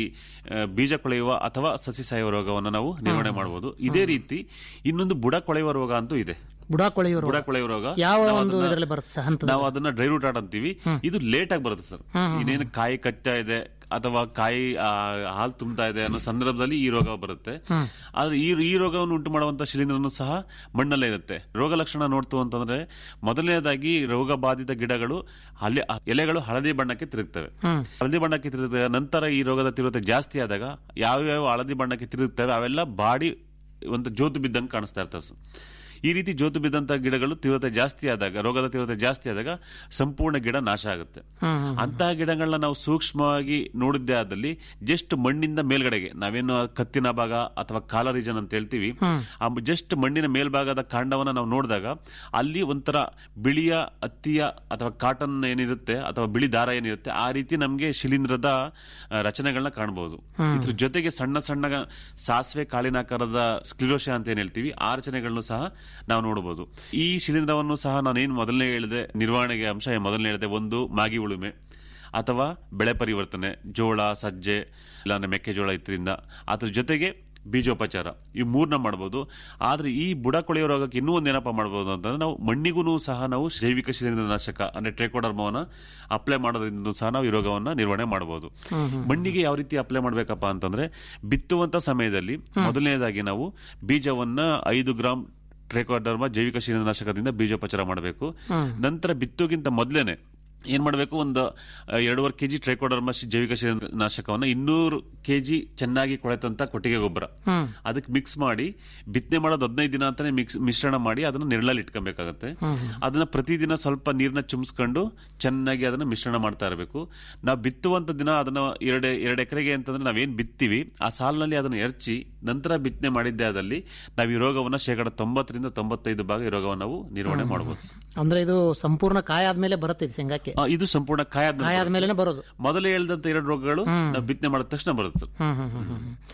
ಆ, ಬೀಜ ಕೊಳೆಯುವ ಅಥವಾ ಸಸಿ ಸಾಯುವ ರೋಗವನ್ನು ನಾವು ನಿರ್ವಹಣೆ ಮಾಡಬಹುದು ಇದೇ ರೀತಿ ಇನ್ನೊಂದು ಬುಡ ಕೊಳೆಯುವ ರೋಗ ಅಂತೂ ಇದೆ ಬುಡ ಕೊಳೆಯೋರು ಬುಡ ಕೊಳೆಯುವ ರೋಗ ಯಾವ ನಾವು ಒಂದು ಅದನ್ನ- ಇದರಲ್ಲಿ ಬರುತ್ತೆ ಸರ್ ಹಂತದ ನಾವು ಅದನ್ನ ಡ್ರೈ ರೂಟ್ ಆಟ್ ಅಂತೀವಿ ಇದು ಲೇಟ್ ಆಗಿ ಬರುತ್ತೆ ಸರ್ ಇದೇನು ಕಾಯಿ ಕಚ್ಚಾ ಇದೆ ಅಥವಾ ಕಾಯಿ ಆ, ಹಾಲು ತುಂಬ್ತಾ ಇದೆ ಅನ್ನೋ ಸಂದರ್ಭದಲ್ಲಿ ಈ ರೋಗ ಬರುತ್ತೆ ಆದ್ರೆ ಈ ಈ ರೋಗವನ್ನು ಉಂಟು ಮಾಡುವಂತ ಶಿಲೀಂಧ್ರನು ಸಹ ಮಣ್ಣಲ್ಲೇ ಇರುತ್ತೆ ರೋಗ ಲಕ್ಷಣ ನೋಡ್ತು ಅಂತಂದ್ರೆ ಮೊದಲನೇದಾಗಿ ರೋಗ ಬಾಧಿತ ಗಿಡಗಳು ಅಲ್ಲಿ ಎಲೆಗಳು ಹಳದಿ ಬಣ್ಣಕ್ಕೆ ತಿರುಗ್ತವೆ ಹಳದಿ ಬಣ್ಣಕ್ಕೆ ತಿರುಗಿದ ನಂತರ ಈ ರೋಗದ ತೀವ್ರತೆ ಜಾಸ್ತಿ ಆದಾಗ ಯಾವ್ಯಾವ ಹಳದಿ ಬಣ್ಣಕ್ಕೆ ತಿರುಗುತ್ತವೆ ಅವೆಲ್ಲ ಬಾಡಿ ಒಂದು ಜೋತು ಬಿದ್ದಂಗೆ ಕಾಣಿಸ್ತಾ ಇರ್ತವೆ ಸರ್. ಈ ರೀತಿ ಜೋತು ಬಿದ್ದಂತ ಗಿಡಗಳು ತೀವ್ರತೆ ಜಾಸ್ತಿ ಆದಾಗ ರೋಗದ ತೀವ್ರತೆ ಜಾಸ್ತಿ ಆದಾಗ ಸಂಪೂರ್ಣ ಗಿಡ ನಾಶ ಆಗುತ್ತೆ ಅಂತಹ ಗಿಡಗಳನ್ನ ನಾವು ಸೂಕ್ಷ್ಮವಾಗಿ ನೋಡಿದ್ದೇ ಆದಲ್ಲಿ ಜಸ್ಟ್ ಮಣ್ಣಿಂದ ಮೇಲ್ಗಡೆಗೆ ನಾವೇನು ಕತ್ತಿನ ಭಾಗ ಅಥವಾ ಕಾಲ ರೀಜನ್ ಅಂತ ಹೇಳ್ತೀವಿ ಆ ಜಸ್ಟ್ ಮಣ್ಣಿನ ಮೇಲ್ಭಾಗದ ಕಾಂಡವನ್ನ ನಾವು ನೋಡಿದಾಗ ಅಲ್ಲಿ ಒಂಥರ ಬಿಳಿಯ ಹತ್ತಿಯ ಅಥವಾ ಕಾಟನ್ ಏನಿರುತ್ತೆ ಅಥವಾ ಬಿಳಿ ದಾರ ಏನಿರುತ್ತೆ ಆ ರೀತಿ ನಮಗೆ ಶಿಲೀಂಧ್ರದ ಆ, ರಚನೆಗಳನ್ನ ಕಾಣಬಹುದು ಇದ್ರ ಜೊತೆಗೆ ಸಣ್ಣ ಸಣ್ಣ ಸಾಸಿವೆ ಕಾಳಿನಾಕಾರದ ಸ್ಕ್ಲಿರೋಶ ಅಂತ ಏನ್ ಹೇಳ್ತೀವಿ ಆ ರಚನೆಗಳನ್ನು ಸಹ ನಾವು ನೋಡಬಹುದು ಈ ಶಿಲೀಂಧ್ರವನ್ನು ಸಹ ನಾನೇನು ಮೊದಲನೇ ಹೇಳಿದೆ ನಿರ್ವಹಣೆಗೆ ಅಂಶ ಏನ್ ಮೊದಲನೇ ಹೇಳಿದೆ ಒಂದು ಮಾಗಿ ಉಳುಮೆ ಅಥವಾ ಬೆಳೆ ಪರಿವರ್ತನೆ ಜೋಳ ಸಜ್ಜೆ ಇಲ್ಲಾಂದ್ರೆ ಮೆಕ್ಕೆಜೋಳ ಇದರಿಂದ ಅದ್ರ ಜೊತೆಗೆ ಬೀಜೋಪಚಾರ ಈ ಮೂರನ್ನ ಮಾಡಬಹುದು ಆದ್ರೆ ಈ ಬುಡ ಕೊಳೆಯೋ ರೋಗಕ್ಕೆ ಇನ್ನೂ ಒಂದು ಏನಪ್ಪ ಮಾಡಬಹುದು ಅಂತಂದ್ರೆ ನಾವು ಮಣ್ಣಿಗೂ ಸಹ ನಾವು ಜೈವಿಕ ಶಿಲೀಂಧ್ರನಾಶಕ ಅಂದ್ರೆ ಟ್ರೈಕೋಡರ್ಮವನ್ನ ಅಪ್ಲೈ ಮಾಡೋದ್ರಿಂದ ಸಹ ನಾವು ಈ ರೋಗವನ್ನ ನಿರ್ವಹಣೆ ಮಾಡಬಹುದು ಮಣ್ಣಿಗೆ ಯಾವ ರೀತಿ ಅಪ್ಲೈ ಮಾಡ್ಬೇಕಪ್ಪ ಅಂತಂದ್ರೆ ಬಿತ್ತುವಂತ ಸಮಯದಲ್ಲಿ ಮೊದಲನೇದಾಗಿ ನಾವು ಬೀಜವನ್ನ ಐದು ಗ್ರಾಂ ಟ್ರೈಕೋಡರ್ಮ ಜೈವಿಕ ಶಿಲೀಂಧ್ರನಾಶಕದಿಂದ ಬೀಜೋಪಚಾರ ಮಾಡಬೇಕು ನಂತರ ಬಿತ್ತೋಗಿಂತ ಮೊದಲೇನೆ ಏನ್ ಮಾಡಬೇಕು ಒಂದು ಆ, ಎರಡೂವರೆ ಕೆಜಿ ಟ್ರೈಕೋಡರ್ಮ ಶಿ- ಜೈವಿಕ ಶಿಲೀಂಧ್ರನಾಶಕವನ್ನ ಇನ್ನೂರು ಕೆಜಿ ಚೆನ್ನಾಗಿ ಕೊಳೆತಂತ ಕೊಟ್ಟಿಗೆ ಗೊಬ್ಬರ ಅದಕ್ಕೆ ಮಿಕ್ಸ್ ಮಾಡಿ ಬಿತ್ತನೆ ಮಾಡೋದು ಹದಿನೈದು ದಿನ ಅಂತಾನೆ ಮಿಕ್ಸ್ ಮಿಶ್ರಣ ಮಾಡಿ ಅದನ್ನ ನೆರಳಲ್ಲಿ ಇಟ್ಕೊಬೇಕಾಗತ್ತೆ ಅದನ್ನ ಪ್ರತಿದಿನ ಸ್ವಲ್ಪ ನೀರ್ನ ಚುಮ್ಸ್ಕೊಂಡು ಚೆನ್ನಾಗಿ ಅದನ್ನ ಮಿಶ್ರಣ ಮಾಡ್ತಾ ಇರಬೇಕು ನಾವು ಬಿತ್ತುವಂತ ದಿನ ಅದನ್ನ ಎರಡು ಎರಡು ಎಕರೆಗೆ ಅಂತಂದ್ರೆ ನಾವೇನ್ ಬಿತ್ತೀವಿ ಆ ಸಾಲಿನಲ್ಲಿ ಅದನ್ನ ಎರಚಿ ನಂತರ ಬಿತ್ತನೆ ಮಾಡಿದ್ದೇ ಆದಲ್ಲಿ ನಾವು ಈ ರೋಗವನ್ನ ಶೇಕಡ ತೊಂಬತ್ತರಿಂದ ತೊಂಬತ್ತೈದು ಭಾಗ ಈ ರೋಗವನ್ನು ನಾವು ನಿರ್ವಹಣೆ ಮಾಡಬಹುದು ಅಂದ್ರೆ ಇದು ಸಂಪೂರ್ಣ ಕಾಯ ಆದ್ಮೇಲೆ ಬರುತ್ತೆ ಇದು ಶೇಂಗಾಕ್ಕೆ ಆ, ಇದು ಸಂಪೂರ್ಣ ಕಾಯ ಕಾಯ ಆದ್ಮೇಲೆ ಬರೋದು ಮೊದಲೇ ಹೇಳ್ದಂತ ಎರಡು ರೋಗಗಳು ನಾವು ಬಿತ್ತನೆ ಮಾಡಿದ ತಕ್ಷಣ ಬರುತ್ತೆ ಸರ್ ಹ್ಮ್ ಹ್ಮ್ ಹ್ಮ್ ಹ್ಮ್.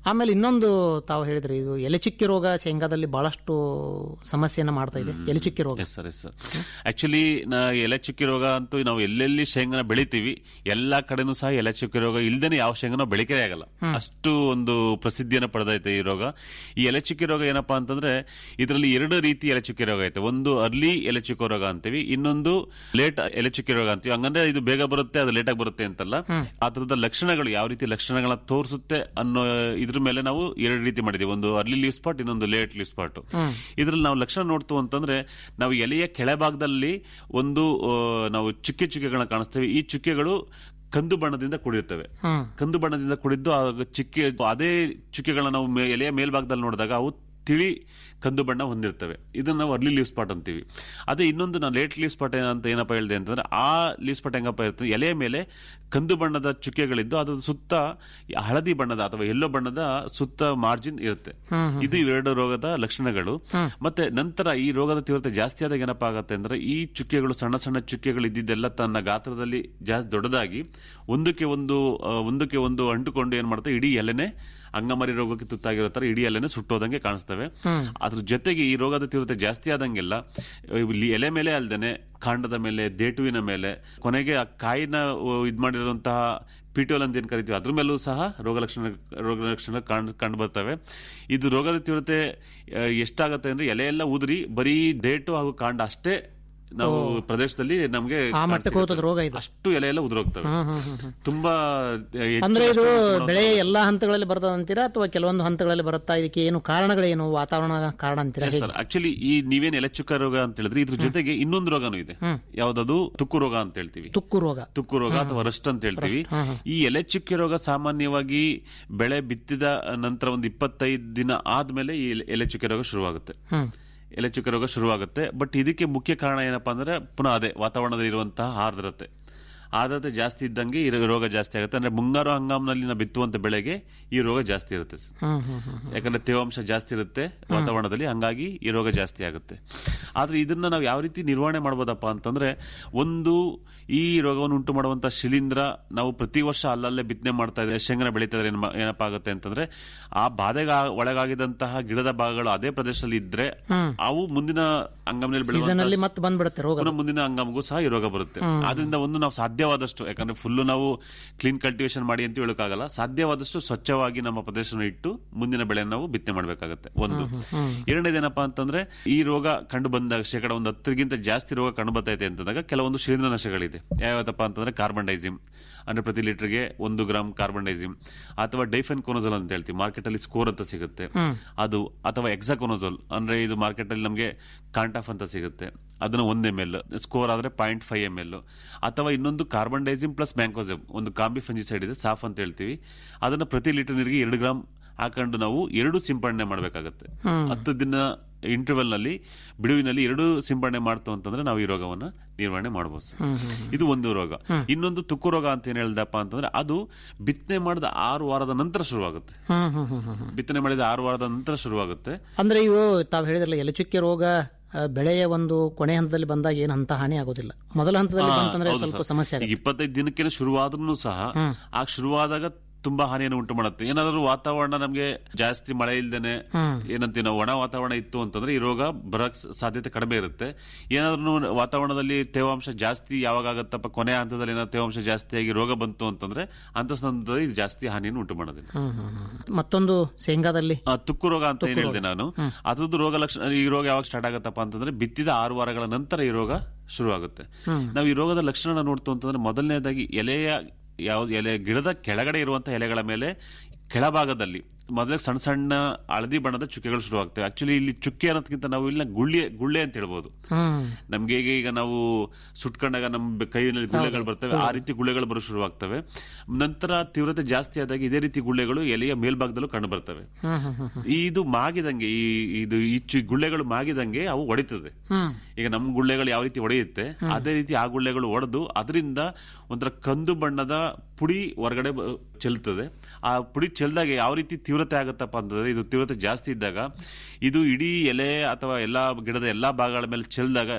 ಆಮೇಲೆ ಇನ್ನೊಂದು ತಾವು ಹೇಳಿದ್ರಿ ಇದು ಎಲೆಚುಕ್ಕಿ ರೋಗ ಶೇಂಗಾದಲ್ಲಿ ಬಹಳಷ್ಟು ಸಮಸ್ಯೆಯನ್ನ ಮಾಡ್ತಾ ಇದೆ ಎಲೆಚುಕ್ಕಿ ರೋಗ yes sir yes sir actually ಎಲೆ ಚುಕ್ಕಿ ರೋಗ ಅಂತೂ ನಾವು ಎಲ್ಲೆಲ್ಲಿ ಶೇಂಗಾನ ಬೆಳಿತೀವಿ ಎಲ್ಲಾ ಕಡೆನೂ ಸಹ ಎಲೆ ಚುಕ್ಕಿ ರೋಗ ಇಲ್ದೇನೆ ಯಾವ ಶೇಂಗಾನ ಬೆಳಿಕೆ ಆಗಲ್ಲ ಅಷ್ಟು ಒಂದು ಪ್ರಸಿದ್ಧಿಯನ್ನು ಪಡೆದೈತೆ ಈ ರೋಗ ಈ ಎಲೆ ಚುಕ್ಕಿ ರೋಗ ಏನಪ್ಪಾ ಅಂತಂದ್ರೆ ಇದರಲ್ಲಿ ಎರಡು ರೀತಿ ಎಲೆ ಚುಕ್ಕಿ ರೋಗ ಐತೆ ಒಂದು ಅರ್ಲಿ ಎಲೆ ಚುಕ್ಕಿ ರೋಗ ಅಂತೀವಿ ಇನ್ನೊಂದು ಲೇಟ್ ಎಲೆ ಚುಕ್ಕಿ ರೋಗ ಅಂತೀವಿ ಹಂಗಂದ್ರೆ ಇದು ಬೇಗ ಬರುತ್ತೆ ಅದು ಲೇಟ್ ಆಗಿ ಬರುತ್ತೆ ಅಂತಲ್ಲ ಅದ್ರದ ಲಕ್ಷಣಗಳು ಯಾವ ರೀತಿ ಲಕ್ಷಣಗಳನ್ನ ತೋರಿಸುತ್ತೆ ಅನ್ನೋ ಇದ್ರ ಮೇಲೆ ನಾವು ಎರಡು ರೀತಿ ಮಾಡಿದೀವಿ ಒಂದು ಅರ್ಲಿ ಲೀವ್ ಸ್ಪಾಟ್ ಇನ್ನೊಂದು ಲೇಟ್ ಲೀವ್ ಸ್ಪಾಟ್ ಇದ್ರಲ್ಲಿ ನಾವು ಲಕ್ಷಣ ನೋಡ್ತು ಅಂತಂದ್ರೆ ನಾವು ಎಲೆಯ ಕೆಳಭಾಗದಲ್ಲಿ ಒಂದು ಆ, ನಾವು ಚುಕ್ಕೆ ಚುಕ್ಕೆಗಳನ್ನ ಕಾಣಿಸ್ತೇವೆ ಈ ಚುಕ್ಕೆಗಳು ಕಂದು ಬಣ್ಣದಿಂದ ಕೂಡಿರ್ತವೆ ಕಂದು ಬಣ್ಣದಿಂದ ಕೂಡಿದ್ದು ಆ ಚುಕ್ಕೆ ಅದೇ ಚುಕ್ಕೆಗಳನ್ನ ನಾವು ಮೇ- ಎಲೆಯ ಮೇಲ್ಭಾಗದಲ್ಲಿ ನೋಡಿದಾಗ ಅವು ತಿಳಿ ಕಂದು ಬಣ್ಣ ಹೊಂದಿರ್ತವೆ ಇದನ್ನ ನಾವು ಅರ್ಲಿ ಲೀವ್ ಸ್ಪಾಟ್ ಅಂತೀವಿ ಅದೇ ಇನ್ನೊಂದು ನಾನು ಲೇಟ್ ಲೀವ್ ಸ್ಪಾಟ್ ಅಂತ ಏನಪ್ಪ ಹೇಳಿದೆ ಅಂತಂದ್ರೆ ಆ ಲೀವ್ ಸ್ಪಾಟ್ ಹೆಂಗಪ್ಪ ಇರ್ತದೆ ಎಲೆಯ ಮೇಲೆ ಕಂದು ಬಣ್ಣದ ಚುಕ್ಕೆಗಳಿದ್ದು ಅದ್ರ ಸುತ್ತ ಹಳದಿ ಬಣ್ಣದ ಅಥವಾ ಎಲ್ಲೋ ಬಣ್ಣದ ಸುತ್ತ ಮಾರ್ಜಿನ್ ಇರುತ್ತೆ ಇದು ಇವೆರಡು ರೋಗದ ಲಕ್ಷಣಗಳು ಮತ್ತೆ ನಂತರ ಈ ರೋಗದ ತೀವ್ರತೆ ಜಾಸ್ತಿ ಆದಾಗ ಏನಪ್ಪಾ ಆಗತ್ತೆ ಅಂದ್ರೆ ಈ ಚುಕ್ಕೆಗಳು ಸಣ್ಣ ಸಣ್ಣ ಚುಕ್ಕೆಗಳು ಇದ್ದಿದ್ದೆಲ್ಲ ತನ್ನ ಗಾತ್ರದಲ್ಲಿ ಜಾಸ್ತಿ ದೊಡ್ಡದಾಗಿ ಒಂದಕ್ಕೆ ಒಂದು ಆ, ಒಂದಕ್ಕೆ ಒಂದು ಅಂಟುಕೊಂಡು ಏನ್ ಮಾಡ್ತವೆ ಇಡೀ ಎಲೆನೆ ಅಂಗಮರಿ ರೋಗಕ್ಕೆ ತುತ್ತಾಗಿರೋ ತರ ಇಡೀ ಎಲೆನೆ ಸುಟ್ಟೋದಂಗೆ ಕಾಣಿಸ್ತವೆ ಅದ್ರ ಜೊತೆಗೆ ಈ ರೋಗದ ತೀವ್ರತೆ ಜಾಸ್ತಿ ಆದಂಗೆಲ್ಲ ಇಲ್ಲಿ ಎಲೆ ಮೇಲೆ ಅಲ್ದೇನೆ ಕಾಂಡದ ಮೇಲೆ ದೇಟುವಿನ ಮೇಲೆ ಕೊನೆಗೆ ಆ ಕಾಯಿನ ಉ, ಇದ್ ಮಾಡಿರುವಂತಹ ಪಿಟೋಲ್ ಅಂತ ಏನ್ ಕರಿತೀವಿ ಅದ್ರ ಮೇಲೂ ಸಹ ರೋಗ ಲಕ್ಷಣ ರೋಗ ಲಕ್ಷಣ ಕಾಣ್ ಕಂಡು ಬರ್ತವೆ ಇದು ರೋಗದ ತೀವ್ರತೆ ಆ, ಎಷ್ಟಾಗತ್ತೆ ಅಂದ್ರೆ ಎಲೆ ಎಲ್ಲ ಉದುರಿ ಬರೀ ದೇಟು ಹಾಗೂ ಕಾಂಡ ಅಷ್ಟೇ ನಾವು ಪ್ರದೇಶದಲ್ಲಿ ನಮ್ಗೆ ಆ ಮಟ್ಟಕ್ಕೆ ಹೋಗ್ತದೆ ರೋಗ ಇದು ಅಷ್ಟು ಎಲೆ ಎಲ್ಲ ಉದುರೋಗ್ತವೆ ತುಂಬಾ ಹೆಚ್ಚು ಅಂದ್ರೆ ಇದು ಕಷ್ಟ ಉಂಟು ಬೆಳೆ ಎಲ್ಲಾ ಹಂತಗಳಲ್ಲಿ ಬರ್ತದ ಅಂತೀರಾ ಅಥವಾ ಕೆಲವೊಂದು ಹಂತಗಳಲ್ಲಿ ಬರುತ್ತಾ ಇದಕ್ಕೆ ಏನು ಕಾರಣಗಳೇನು ವಾತಾವರಣ ಕಾರಣ ಅಂತೀರಾ ಹೇಗೆ? ಸರ್ ಆಕ್ಚುಲಿ ಈ ನೀವೇನ್ ಎಲೆಚುಕ್ಕ ರೋಗ ಅಂತ ಹೇಳಿದ್ರೆ ಇದ್ರ ಜೊತೆಗೆ ಇನ್ನೊಂದು ರೋಗನೂ ಇದೆ ಯಾವ್ದದು ತುಕ್ಕು ರೋಗ ಅಂತ ಹೇಳ್ತೀವಿ ತುಕ್ಕು ರೋಗ ತುಕ್ಕು ರೋಗ ಅಥವಾ ರಸ್ಟ್ ಅಂತ ಹೇಳ್ತೀವಿ ಈ ಎಲೆ ಚುಕ್ಕೆ ರೋಗ ಸಾಮಾನ್ಯವಾಗಿ ಬೆಳೆ ಬಿತ್ತಿದ ನಂತರ ಒಂದು ಇಪ್ಪತ್ತೈದು ದಿನ ಆದ್ಮೇಲೆ ಈ ಎಲೆ- ಎಲೆ ಚುಕ್ಕೆ ರೋಗ ಶುರುವಾಗುತ್ತೆ ಹ್ಮ್ ಎಲೆ ಚುಕ್ಕೆ ರೋಗ ಶುರುವಾಗುತ್ತೆ ಬಟ್ ಇದಕ್ಕೆ ಮುಖ್ಯ ಕಾರಣ ಏನಪ್ಪಾ ಅಂದ್ರೆ ಪುನಃ ಅದೇ ವಾತಾವರಣದಲ್ಲಿ ಇರುವಂತಹ ಆರ್ದ್ರತೆ ಆರ್ದ್ರತೆ ಜಾಸ್ತಿ ಇದ್ದಂಗೆ ಈ ರೋಗ ಜಾಸ್ತಿ ಆಗುತ್ತೆ ಅಂದ್ರೆ ಮುಂಗಾರು ಹಂಗಾಮಿನಲ್ಲಿ ನಾವು ಬಿತ್ತುವಂತ ಬೆಳೆಗೆ ಈ ರೋಗ ಜಾಸ್ತಿ ಇರುತ್ತೆ ಸರ್. ಹ್ಮ್ ಹ್ಮ್ ಹ್ಮ್ ಯಾಕಂದ್ರೆ ತೇವಾಂಶ ಜಾಸ್ತಿ ಇರುತ್ತೆ ವಾತಾವರಣದಲ್ಲಿ ಹಂಗಾಗಿ ಈ ರೋಗ ಜಾಸ್ತಿ ಆಗುತ್ತೆ ಆದ್ರೆ ಇದನ್ನ ನಾವು ಯಾವ ರೀತಿ ನಿರ್ವಹಣೆ ಮಾಡ್ಬೋದಪ್ಪ ಅಂತಂದ್ರೆ ಒಂದು ಈ ರೋಗವನ್ನು ಉಂಟು ಮಾಡುವಂತ ಶಿಲೀಂಧ್ರ ನಾವು ಪ್ರತಿ ವರ್ಷ ಅಲ್ಲಲ್ಲೇ ಬಿತ್ತನೆ ಮಾಡ್ತಾ ಇದ್ರೆ ಶೇಂಗನ ಬೆಳೀತಾ ಇದ್ರೆ ಏನ್- ಏನಪ್ಪಾ ಆಗುತ್ತೆ ಅಂತಂದ್ರೆ ಆ ಬಾಧೆಗೆ ಆ- ಒಳಗಾಗಿದಂತಹ ಗಿಡದ ಭಾಗಗಳು ಅದೇ ಪ್ರದೇಶದಲ್ಲಿ ಇದ್ರೆ ಅವು ಮುಂದಿನ ಅಂಗಮನಲ್ಲಿ ಸೀಸನ್ ಬೆಳೆಯುವಂತ ಅಲ್ಲಿ ಮತ್ತೆ ಬಂದ್ಬಿಡುತ್ತೆ ರೋಗ ಪುನಃ ಮುಂದಿನ ಅಂಗಮಗೂ ಸಹ ಈ ರೋಗ ಬರುತ್ತೆ ಆದ್ರಿಂದ ಒಂದು ನಾವು ಸಾಧ್ಯವಾದಷ್ಟು ಯಾಕಂದ್ರೆ ಫುಲ್ ನಾವು ಕ್ಲೀನ್ ಕಲ್ಟಿವೇಶನ್ ಮಾಡಿ ಅಂತ ಹೇಳೋಕ್ಕಾಗಲ್ಲ ಸಾಧ್ಯವಾದಷ್ಟು ಸ್ವಚ್ಛವಾಗಿ ನಮ್ಮ ಪ್ರದೇಶನ ಇಟ್ಟು ಮುಂದಿನ ಬೆಳೆಯನ್ನು ನಾವು ಬಿತ್ತನೆ ಮಾಡಬೇಕಾಗುತ್ತೆ ಒಂದು ಎರಡನೇದೇನಪ್ಪಾ ಅಂತಂದ್ರೆ ಈ ರೋಗ ಕಂಡು ಬಂದಾಗ ಶೇಕಡ ಒಂದು ಹತ್ತರಿಗಿಂತ ಜಾಸ್ತಿ ರೋಗ ಕಂಡು ಬರ್ತೈತೆ ಅಂತಂದಾಗ ಕೆಲವೊಂದು ಶಿಲೀಂಧ್ರನಾಶಗಳಿದೆ ಯಾವ್ದಪ್ಪ ಅಂತಂದ್ರೆ ಕಾರ್ಬನ್ ಡೈಸಿಮ್ ಅಂದ್ರೆ ಪ್ರತಿ ಲೀಟರ್ಗೆ ಒಂದು ಗ್ರಾಮ್ ಕಾರ್ಬನ್ ಡೈಸಿಮ್ ಅಥವಾ ಡೈಫೆನ್ ಕೊನೋಜಲ್ ಅಂತ ಹೇಳ್ತೀವಿ ಮಾರ್ಕೆಟ್ ಅಲ್ಲಿ ಸ್ಕೋರ್ ಅಂತ ಸಿಗುತ್ತೆ ಅದು ಅಥವಾ ಎಕ್ಸಾಕೊನೋಜಲ್ ಅಂದ್ರೆ ಇದು ಮಾರ್ಕೆಟ್ ಅಲ್ಲಿ ನಮಗೆ ಕಾಂಟಾಫ್ ಅಂತ ಸಿಗುತ್ತೆ ಅದನ್ನ ಒಂದ್ ಎಮ್ ಎಲ್ ಸ್ಕೋರ್ ಆದ್ರೆ ಪಾಯಿಂಟ್ ಫೈವ್ ಎಮ್ ಎಲ್ ಅಥವಾ ಇನ್ನೊಂದು ಕಾರ್ಬನ್ ಡೈಸಿಮ್ ಪ್ಲಸ್ ಮ್ಯಾಂಕೋಸೆಮ್ ಒಂದು ಕಾಂಬಿ ಫಂಜಿಸೈಡ್ ಇದೆ ಸಾಫ್ ಅಂತ ಹೇಳ್ತೀವಿ ಅದನ್ನ ಪ್ರತಿ ಲೀಟರ್ ನೀರಿಗೆ ಎರಡು ಗ್ರಾಮ್ ಹಾಕೊಂಡು ನಾವು ಎರಡು ಸಿಂಪಡಣೆ ಮಾಡಬೇಕಾಗತ್ತೆ ಹತ್ತು ದಿನ ಇಂಟರ್ವಲ್ ನಲ್ಲಿ ಬಿಡುವಿನಲ್ಲಿ ಎರಡು ಸಿಂಪಡಣೆ ಮಾಡ್ತು ಅಂತಂದ್ರೆ ನಾವು ಈ ರೋಗವನ್ನ ನಿರ್ವಹಣೆ ಮಾಡಬಹುದು ಇದು ಒಂದು ರೋಗ ಇನ್ನೊಂದು ತುಕ್ಕು ರೋಗ ಅಂತ ಏನ್ ಹೇಳ್ದಪ್ಪ ಅಂತಂದ್ರೆ ಅದು ಬಿತ್ತನೆ ಮಾಡಿದ ಆರು ವಾರದ ನಂತರ ಶುರುವಾಗುತ್ತೆ ಹ್ಮ್ ಹ್ಮ್ ಹ್ಮ್ ಹ್ಮ್ ಹ್ಮ್. ಬಿತ್ತನೆ ಮಾಡಿದ ಆರು ವಾರದ ನಂತರ ಶುರುವಾಗುತ್ತೆ ಅಂದ್ರೆ ಇವು ತಾವು ಹೇಳಿದ್ರಲ್ಲ ಎಲೆಚುಕ್ಕೆ ರೋಗ ಆ, ಬೆಳೆಯ ಒಂದು ಕೊನೆ ಹಂತದಲ್ಲಿ ಬಂದಾಗ ಏನು ಅಂತ ಹಾನಿ ಆಗೋದಿಲ್ಲ ಮೊದಲ ಹಂತದಲ್ಲಿ ಹಾ, ಬಂತಂದ್ರೆ ಹೌದು ಸ್ವಲ್ಪ ಸರ್. ಸಮಸ್ಯೆ ಈಗ ಆಗುತ್ತೆ ಇಪ್ಪತ್ತೈದು ದಿನಕ್ಕೆ ಶುರುವಾದ್ರೂ ಸಹ ಆಗ ಶುರುವಾದಾಗ ತುಂಬಾ ಹಾನಿಯನ್ನು ಉಂಟು ಮಾಡುತ್ತೆ ಏನಾದ್ರೂ ವಾತಾವರಣ ನಮ್ಗೆ ಜಾಸ್ತಿ ಮಳೆ ಇಲ್ದೇನೆ ಏನಂತೀವಿ ನಾವು ಒಣ ವಾತಾವರಣ ಇತ್ತು ಅಂತಂದ್ರೆ ಈ ರೋಗ ಬರಕ್ ಸ- ಸಾಧ್ಯತೆ ಕಡಿಮೆ ಇರುತ್ತೆ ಏನಾದ್ರೂ ವಾತಾವರಣದಲ್ಲಿ ತೇವಾಂಶ ಜಾಸ್ತಿ ಯಾವಾಗ ಆಗತ್ತಪ್ಪ ಕೊನೆ ಹಂತದಲ್ಲಿ ಏನಾದ್ರು ತೇವಾಂಶ ಜಾಸ್ತಿ ಆಗಿ ರೋಗ ಬಂತು ಅಂತಂದ್ರೆ ಅಂತ ಸಂದರ್ಭದಲ್ಲಿ ಇದು ಜಾಸ್ತಿ ಹಾನಿಯನ್ನು ಉಂಟು ಮಾಡೋದಿಲ್ಲ ಹ್ಮ್ ಹ್ಮ್ ಹ್ಮ್. ಮತ್ತೊಂದು ಶೇಂಗಾದಲ್ಲಿ ಆ, ತುಕ್ಕು ರೋಗ ಅಂತ ಏನ್ ಹೇಳಿದೆ ನಾನು ಅದ್ರದ್ದು ರೋಗ ಲಕ್ಷಣ ಈ ರೋಗ ಯಾವಾಗ ಸ್ಟಾರ್ಟ್ ಆಗತ್ತಪ್ಪ ಅಂತಂದ್ರೆ ಬಿತ್ತಿದ ಆರು ವಾರಗಳ ನಂತರ ಈ ರೋಗ ಶುರುವಾಗುತ್ತೆ ನಾವು ಈ ರೋಗದ ಲಕ್ಷಣ ನೋಡ್ತು ಅಂತಂದ್ರೆ ಮೊದಲನೇದಾಗಿ ಎಲೆಯ ಯಾವ ಎಲೆ ಗಿಡದ ಕೆಳಗಡೆ ಇರುವಂತಹ ಎಲೆಗಳ ಮೇಲೆ ಕೆಳಭಾಗದಲ್ಲಿ ಮೊದಲೇ ಸಣ್ಣ ಸಣ್ಣ ಹಳದಿ ಬಣ್ಣದ ಚುಕ್ಕೆಗಳು ಶುರುವಾಗ್ತವೆ ಆಕ್ಚುಲಿ ಇಲ್ಲಿ ಚುಕ್ಕೆ ಅನ್ನೋದಕ್ಕಿಂತ ನಾವು ಇಲ್ಲ ಗುಳ್ಳೆ ಗುಳ್ಳೆ ಅಂತ ಹೇಳ್ಬೋದು ಹ್ಮ್ ನಮ್ಗೆ ಹೇಗೆ ಈಗ ನಾವು ಸುಟ್ಕೊಂಡಾಗ ನಮ್ಮ ಕೈಯಲ್ಲಿ ಗುಳ್ಳೆಗಳು ಬರ್ತವೆ ಆ ರೀತಿ ಗುಳ್ಳೆಗಳು ಬರೋ ಶುರುವಾಗ್ತವೆ ನಂತರ ತೀವ್ರತೆ ಜಾಸ್ತಿ ಆದಾಗ ಇದೇ ರೀತಿ ಗುಳ್ಳೆಗಳು ಎಲೆಯ ಮೇಲ್ಭಾಗದಲ್ಲೂ ಕಂಡು ಬರ್ತವೆ ಹ್ಮ್ ಹ್ಮ್ ಹ್ಮ್ ಇದು ಮಾಗಿದಂಗೆ ಈ ಇದು ಈ ಚು- ಗುಳ್ಳೆಗಳು ಮಾಗಿದಂಗೆ ಅವು ಹೊಡಿತದೆ ಹ್ಮ್ ಈಗ ನಮ್ಮ ಗುಳ್ಳೆಗಳು ಯಾವ ರೀತಿ ಹೊಡೆಯುತ್ತೆ ಅದೇ ರೀತಿ ಆ ಗುಳ್ಳೆಗಳು ಒಡೆದು ಅದರಿಂದ ಒಂಥರ ಕಂದು ಬಣ್ಣದ ಪುಡಿ ಹೊರಗಡೆ ಬ- ಚೆಲ್ತದೆ ಆ ಪುಡಿ ಚೆಲ್ದಾಗ ಯಾವ ರೀತಿ ತೀವ್ರತೆ ಆಗತ್ತಪ್ಪ ಅಂತಂದ್ರೆ ಇದು ತೀವ್ರತೆ ಜಾಸ್ತಿ ಇದ್ದಾಗ ಇದು ಇಡೀ ಎಲೆ ಅಥವಾ ಎಲ್ಲಾ ಗಿಡದ ಎಲ್ಲಾ ಭಾಗಗಳ ಮೇಲೆ ಚೆಲ್ದಾಗ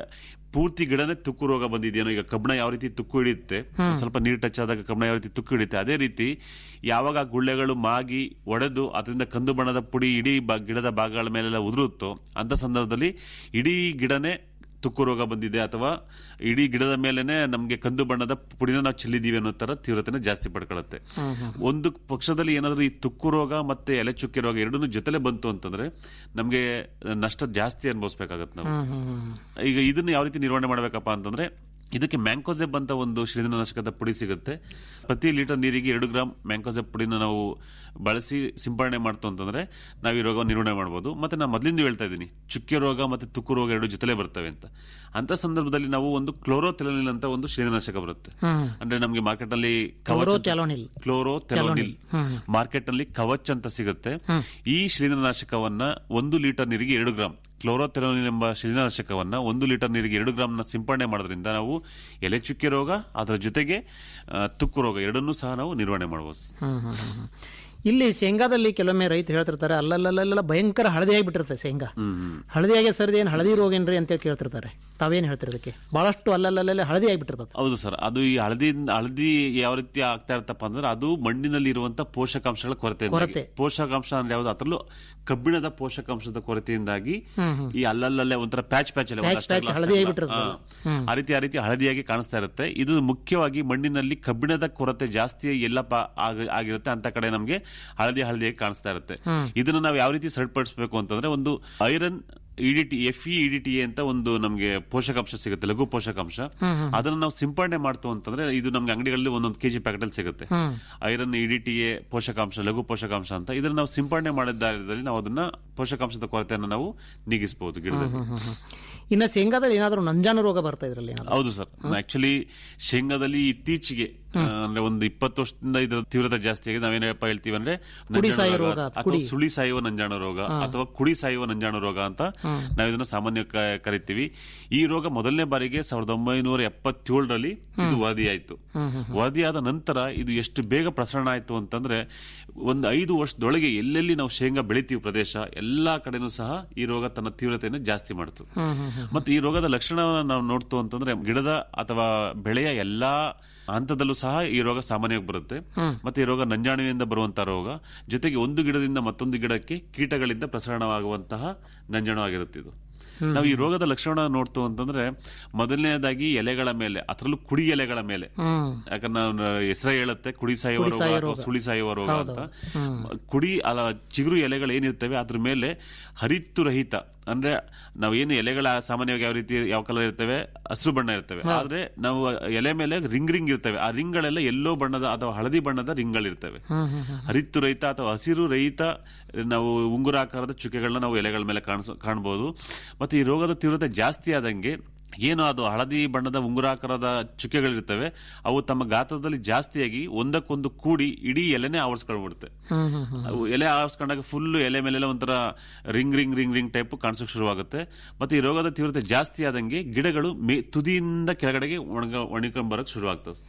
ಪೂರ್ತಿ ಗಿಡನೇ ತುಕ್ಕು ರೋಗ ಬಂದಿದೆಯೇನೋ ಈಗ ಕಬ್ಬಣ ಯಾವ ರೀತಿ ತುಕ್ಕು ಹಿಡಿಯುತ್ತೆ ಒಂದ್ ಸ್ವಲ್ಪ ನೀರು ಟಚ್ ಆದಾಗ ಕಬ್ಬಣ ಯಾವ ರೀತಿ ತುಕ್ಕು ಹಿಡಿಯುತ್ತೆ ಅದೇ ರೀತಿ ಯಾವಾಗ ಆ ಗುಳ್ಳೆಗಳು ಮಾಗಿ ಒಡೆದು ಅದರಿಂದ ಕಂದು ಬಣ್ಣದ ಪುಡಿ ಇಡೀ ಬ- ಗಿಡದ ಭಾಗಗಳ ಮೇಲೆಲ್ಲ ಉದುರುತ್ತೋ ಅಂತ ಸಂದರ್ಭದಲ್ಲಿ ಇಡೀ ಗಿಡನೇ ತುಕ್ಕು ರೋಗ ಬಂದಿದೆ ಅಥವಾ ಇಡೀ ಗಿಡದ ಮೇಲೆನೆ ನಮಗೆ ಕಂದು ಬಣ್ಣದ ಪುಡಿನ ನಾವು ಚೆಲ್ಲಿದೀವಿ ಅನ್ನೋ ತರ ತೀವ್ರತೆನ ಜಾಸ್ತಿ ಪಡ್ಕೊಳ್ಳುತ್ತೆ ಒಂದು ಪಕ್ಷದಲ್ಲಿ ಏನಾದ್ರೂ ಈ ತುಕ್ಕು ರೋಗ ಮತ್ತೆ ಎಲೆ ಚುಕ್ಕೆ ರೋಗ ಎರಡನ್ನೂ ಜೊತೆಲೆ ಬಂತು ಅಂತಂದ್ರೆ ನಮಗೆ ನಷ್ಟ ಜಾಸ್ತಿ ಅನುಭವಿಸ್ಬೇಕಾಗತ್ತೆ ನಾವು ಈಗ ಇದನ್ನ ಯಾವ ರೀತಿ ನಿರ್ವಹಣೆ ಮಾಡಬೇಕಪ್ಪ ಅಂತಂದ್ರೆ ಇದಕ್ಕೆ ಮ್ಯಾಂಕೋಸೆಬ್ ಅಂತ ಒಂದು ಶಿಲೀಂಧ್ರನಾಶಕದ ಪುಡಿ ಸಿಗುತ್ತೆ ಪ್ರತಿ ಲೀಟರ್ ನೀರಿಗೆ ಎರಡು ಗ್ರಾಮ್ ಮ್ಯಾಂಕೋಸೆಬ್ ಪುಡಿನ ನಾವು ಬಳಸಿ ಸಿಂಪಡಣೆ ಮಾಡ್ತು ಅಂತಂದ್ರೆ ನಾವು ಈ ರೋಗವನ್ನು ನಿರ್ವಹಣೆ ಮಾಡಬಹುದು ಮತ್ತೆ ನಾನು ಮೊದಲಿಂದ ಹೇಳ್ತಾ ಇದ್ದೀನಿ ಚುಕ್ಕೆ ರೋಗ ಮತ್ತೆ ತುಕ್ಕು ರೋಗ ಎರಡು ಜೊತೆಲೇ ಬರ್ತವೆ ಅಂತ ಅಂತ ಸಂದರ್ಭದಲ್ಲಿ ನಾವು ಒಂದು ಕ್ಲೋರೋಥೆಲನಿಲ್ ಅಂತ ಒಂದು ಶಿಲೀಂಧ್ರನಾಶಕ ಬರುತ್ತೆ ಅಂದ್ರೆ ನಮಗೆ ಮಾರ್ಕೆಟ್ ಅಲ್ಲಿ Chlorothalonil. ಕ್ಲೋರೋ ಥೆಲೋನಿಲ್ ಮಾರ್ಕೆಟ್ ನಲ್ಲಿ ಕವಚ್ ಅಂತ ಸಿಗುತ್ತೆ ಈ ಶಿಲೀಂಧ್ರನಾಶಕವನ್ನ ಒಂದು ಲೀಟರ್ ನೀರಿಗೆ ಎರಡು ಗ್ರಾಮ್ ಕ್ಲೋರೋಥೆಲೋನಿಲ್ ಎಂಬ ಶಿಲೀಂಧ್ರನಾಶಕವನ್ನ ಒಂದು ಲೀಟರ್ ನೀರಿಗೆ ಎರಡು ಗ್ರಾಮ್ನ ಸಿಂಪಡಣೆ ಮಾಡೋದ್ರಿಂದ ನಾವು ಎಲೆ ಚುಕ್ಕೆ ರೋಗ ಅದರ ಜೊತೆಗೆ ಆ, ತುಕ್ಕು ರೋಗ ಎರಡನ್ನೂ ಸಹ ನಾವು ನಿರ್ವಹಣೆ ಮಾಡಬಹುದು ಹ್ಮ್, ಹ್ಮ್, ಹ್ಮ್, ಹ್ಮ್. ಇಲ್ಲಿ ಶೇಂಗಾದಲ್ಲಿ ಕೆಲವೊಮ್ಮೆ ರೈತರು ಹೇಳ್ತಿರ್ತಾರೆ ಅಲ್ಲಲ್ಲಲ್ಲ ಭಯಂಕರ ಹಳದಿ ಆಗಿಬಿಟ್ಟಿರುತ್ತೆ ಶೇಂಗಾ ಹಳದಿಯಾಗಿ ಸರ್ದಿ ಏನು ಹಳದಿ ರೋಗ ಏನ್ರಿ ಅಂತೇಳಿ ಕೇಳ್ತಿರ್ತಾರೆ ತಾವೇನು ಹೇಳ್ತೀರಿ ಅದಕ್ಕೆ ಬಹಳಷ್ಟು ಅಲ್ಲಲ್ಲಲ್ಲ ಹಳದಿ ಆಗಿಬಿಟ್ಟಿರ್ತದೆ ಹೌದು ಸರ್ ಅದು ಈ ಹಳದಿ ಹಳದಿ ಯಾವ ರೀತಿ ಆಗ್ತಾ ಇರ್ತಪ್ಪ ಅಂದ್ರೆ ಅದು ಮಣ್ಣಿನಲ್ಲಿ ಇರುವಂತ ಪೋಷಕಾಂಶಗಳ ಕೊರತೆ ಕೊರತೆ. ಪೋಷಕಾಂಶ ಅಂದ್ರೆ ಯಾವ್ದು ಅದರಲ್ಲೂ ಕಬ್ಬಿಣದ ಪೋಷಕಾಂಶದ ಕೊರತೆಯಿಂದಾಗಿ ಈ ಅಲ್ಲಲ್ಲೇ ಒಂಥರ ಪ್ಯಾಚ್ ಪ್ಯಾಚ್ ಅಲ್ಲೇ ಪ್ಯಾಚ್ ಒಂದಷ್ಟು ಪ್ಯಾಚ್ ಅಗಲ, ಹಳದಿ ಅಷ್ಟು ಆಗ್ಬಿಟ್ಟಿರ್ತದೆ ಅಗಲ. ಹಾ. ಆ ರೀತಿ ಆ ರೀತಿ ಹಳದಿಯಾಗಿ ಕಾಣಿಸ್ತಾ ಇರುತ್ತೆ ಇದು ಮುಖ್ಯವಾಗಿ ಮಣ್ಣಿನಲ್ಲಿ ಕಬ್ಬಿಣದ ಕೊರತೆ ಜಾಸ್ತಿ ಎಲ್ಲಪ್ಪ ಆಗ- ಆಗಿರುತ್ತೆ ಅಂತ ಕಡೆ ನಮಗೆ ಹಳದಿ ಹಳದಿಯಾಗಿ ಕಾಣಿಸ್ತಾ ಇರುತ್ತೆ ಇದನ್ನ ನಾವು ಯಾವ ರೀತಿ ಸರಿಪಡಿಸಬೇಕು ಅಂತಂದ್ರೆ ಒಂದು iron EDTA F E EDTA ಅಂತ ಒಂದು ನಮಗೆ ಪೋಷಕಾಂಶ ಸಿಗುತ್ತೆ ಲಘು ಪೋಷಕಾಂಶ ಅದನ್ನ ನಾವು ಸಿಂಪಡಣೆ ಮಾಡ್ತು ಅಂತಂದ್ರೆ ಇದು ನಮ್ಗೆ ಅಂಗಡಿಗಳಲ್ಲಿ ಒಂದೊಂದು ಕೆಜಿ ಪ್ಯಾಕೆಟ್ ಅಲ್ಲಿ ಸಿಗುತ್ತೆ ಐರನ್ ಇಡಿಟಿ ಪೋಷಕಾಂಶ ಲಘು ಪೋಷಕಾಂಶ ಅಂತ ಇದನ್ನ ನಾವು ಸಿಂಪಡಣೆ ಮಾಡಿದಲ್ಲಿ ನಾವು ಅದನ್ನ ಪೋಷಕಾಂಶದ ಕೊರತೆಯನ್ನು ನಾವು ನೀಗಿಸಬಹುದು ಗಿಡದಲ್ಲಿ ಇನ್ನು ಶೇಂಗಾದಲ್ಲಿ ಏನಾದರೂ ನಂಜಾನು ರೋಗ ಬರ್ತಾ ಇದ್ರಲ್ಲಿ ಏನಾದ್ರು ಹೌದು ಸರ್ ಆಕ್ಚುಲಿ ಶೇಂಗಾದಲ್ಲಿ ಇತ್ತೀಚೆಗೆ ಆ, ಅಂದ್ರೆ ಒಂದು ಇಪ್ಪತ್ತು ವರ್ಷದಿಂದ ಇದರ ತೀವ್ರತೆ ಜಾಸ್ತಿ ಆಗಿದೆ ನಾವೇನಪ್ಪ ಹೇಳ್ತೀವಿ ಅಂದ್ರೆ ನಂಜಾಣು ಸಾಯೋ ರೋಗ ರೋಗ, ಅಥವಾ ಕುಡಿ. ಸುಳಿ ಸಾಯುವ ನಂಜಾಣು ರೋಗ ಅಥವಾ ಕುಡಿ ಸಾಯುವ ನಂಜಾಣು ರೋಗ ಅಂತ ನಾವು ಇದನ್ನ ಸಾಮಾನ್ಯ ಕ- ಕರಿತೀವಿ ಈ ರೋಗ ಮೊದಲನೇ ಬಾರಿಗೆ ಸಾವಿರದ ಒಂಬೈನೂರ ಎಪ್ಪತ್ತೇಳರಲ್ಲಿ ಇದು ವರದಿಯಾಯಿತು ವರದಿಯಾದ ನಂತರ ಇದು ಎಷ್ಟು ಬೇಗ ಪ್ರಸರಣ ಆಯ್ತು ಅಂತಂದ್ರೆ ಒಂದು ಐದು ವರ್ಷದೊಳಗೆ ಎಲ್ಲೆಲ್ಲಿ ನಾವು ಶೇಂಗಾ ಬೆಳಿತೀವಿ ಪ್ರದೇಶ ಎಲ್ಲಾ ಕಡೆನೂ ಸಹ ಈ ರೋಗ ತನ್ನ ತೀವ್ರತೆಯನ್ನು ಜಾಸ್ತಿ ಮಾಡ್ತು ಮತ್ತೆ ಈ ರೋಗದ ಲಕ್ಷಣವನ್ನು ನಾವು ನೋಡ್ತು ಅಂತಂದ್ರೆ ಗಿಡದ ಅಥವಾ ಬೆಳೆಯ ಎಲ್ಲಾ ಹಂತದಲ್ಲೂ ಸಹ ಈ ರೋಗ ಸಾಮಾನ್ಯವಾಗಿ ಬರುತ್ತೆ ಮತ್ತೆ ಈ ರೋಗ ನಂಜಾಣುವಿನಿಂದ ಬರುವಂತಹ ರೋಗ ಜೊತೆಗೆ ಒಂದು ಗಿಡದಿಂದ ಮತ್ತೊಂದು ಗಿಡಕ್ಕೆ ಕೀಟಗಳಿಂದ ಪ್ರಸರಣವಾಗುವಂತಹ ನಂಜಾಣು ಆಗಿರುತ್ತೆ ಇದು ನಾವು ಈ ರೋಗದ ಲಕ್ಷಣ ನೋಡ್ತು ಅಂತಂದ್ರೆ ಮೊದಲನೇದಾಗಿ ಎಲೆಗಳ ಮೇಲೆ ಅದರಲ್ಲೂ ಕುಡಿ ಎಲೆಗಳ ಮೇಲೆ ಯಾಕಂದ್ರೆ ನಾವು ಹೆಸರೇ ಹೇಳುತ್ತೆ ಕುಡಿ ಸಾಯುವ ರೋಗ ಅಥವಾ ಸುಳಿ ಸಾಯುವ ರೋಗ ಅಂತ ಕುಡಿ ಅಲ್ಲ ಚಿಗುರು ಎಲೆಗಳು ಏನಿರ್ತವೆ ಅದ್ರ ಮೇಲೆ ಹರಿತ್ತು ರಹಿತ ಅಂದ್ರೆ ನಾವು ಏನು ಎಲೆಗಳ ಸಾಮಾನ್ಯವಾಗಿ ಯಾವ ರೀತಿ ಯಾವ ಕಲರ್ ಇರ್ತವೆ ಹಸಿರು ಬಣ್ಣ ಇರ್ತವೆ ಆದ್ರೆ ನಾವು ಎಲೆ ಮೇಲೆ ರಿಂಗ್ ರಿಂಗ್ ಇರ್ತವೆ ಆ ರಿಂಗ್ಗಳೆಲ್ಲ ಎಲ್ಲೋ ಬಣ್ಣದ ಅಥವಾ ಹಳದಿ ಬಣ್ಣದ ರಿಂಗ್ಗಳಿರ್ತವೆ ಹರಿತ್ತು ರಹಿತ ಅಥವಾ ಹಸಿರು ರಹಿತ ನಾವು ಉಂಗುರಾಕಾರದ ಚುಕ್ಕೆಗಳನ್ನ ನಾವು ಎಲೆಗಳ ಮೇಲೆ ಕಾಣಿಸ್ ಕಾಣಬಹುದು ಮತ್ತೆ ಈ ರೋಗದ ತೀವ್ರತೆ ಜಾಸ್ತಿ ಆದಂಗೆ ಏನು ಅದು ಹಳದಿ ಬಣ್ಣದ ಉಂಗುರಾಕಾರದ ಚುಕ್ಕೆಗಳಿರ್ತವೆ ಅವು ತಮ್ಮ ಗಾತ್ರದಲ್ಲಿ ಜಾಸ್ತಿಯಾಗಿ ಒಂದಕ್ಕೊಂದು ಕೂಡಿ ಇಡೀ ಎಲೆನೇ ಆವರಿಸ್ಕೊಂಡ್ಬಿಡುತ್ತೆ ಅವು ಎಲೆ ಆವರಿಸ್ಕೊಂಡಾಗ ಫುಲ್ ಎಲೆ ಮೇಲೆಲ್ಲ ಒಂಥರ ring ring ring ring type ಕಾಣಿಸೋಕೆ ಶುರುವಾಗುತ್ತೆ ಮತ್ತೆ ಈ ರೋಗದ ತೀವ್ರತೆ ಜಾಸ್ತಿ ಆದಂಗೆ ಗಿಡಗಳು ಮೇ ತುದಿಯಿಂದ ಕೆಳಗಡೆಗೆ ಒಣಗ ಒಣಕೊಂಡ್ ಬರಕ್ ಶುರುವಾಗ್ತದೆ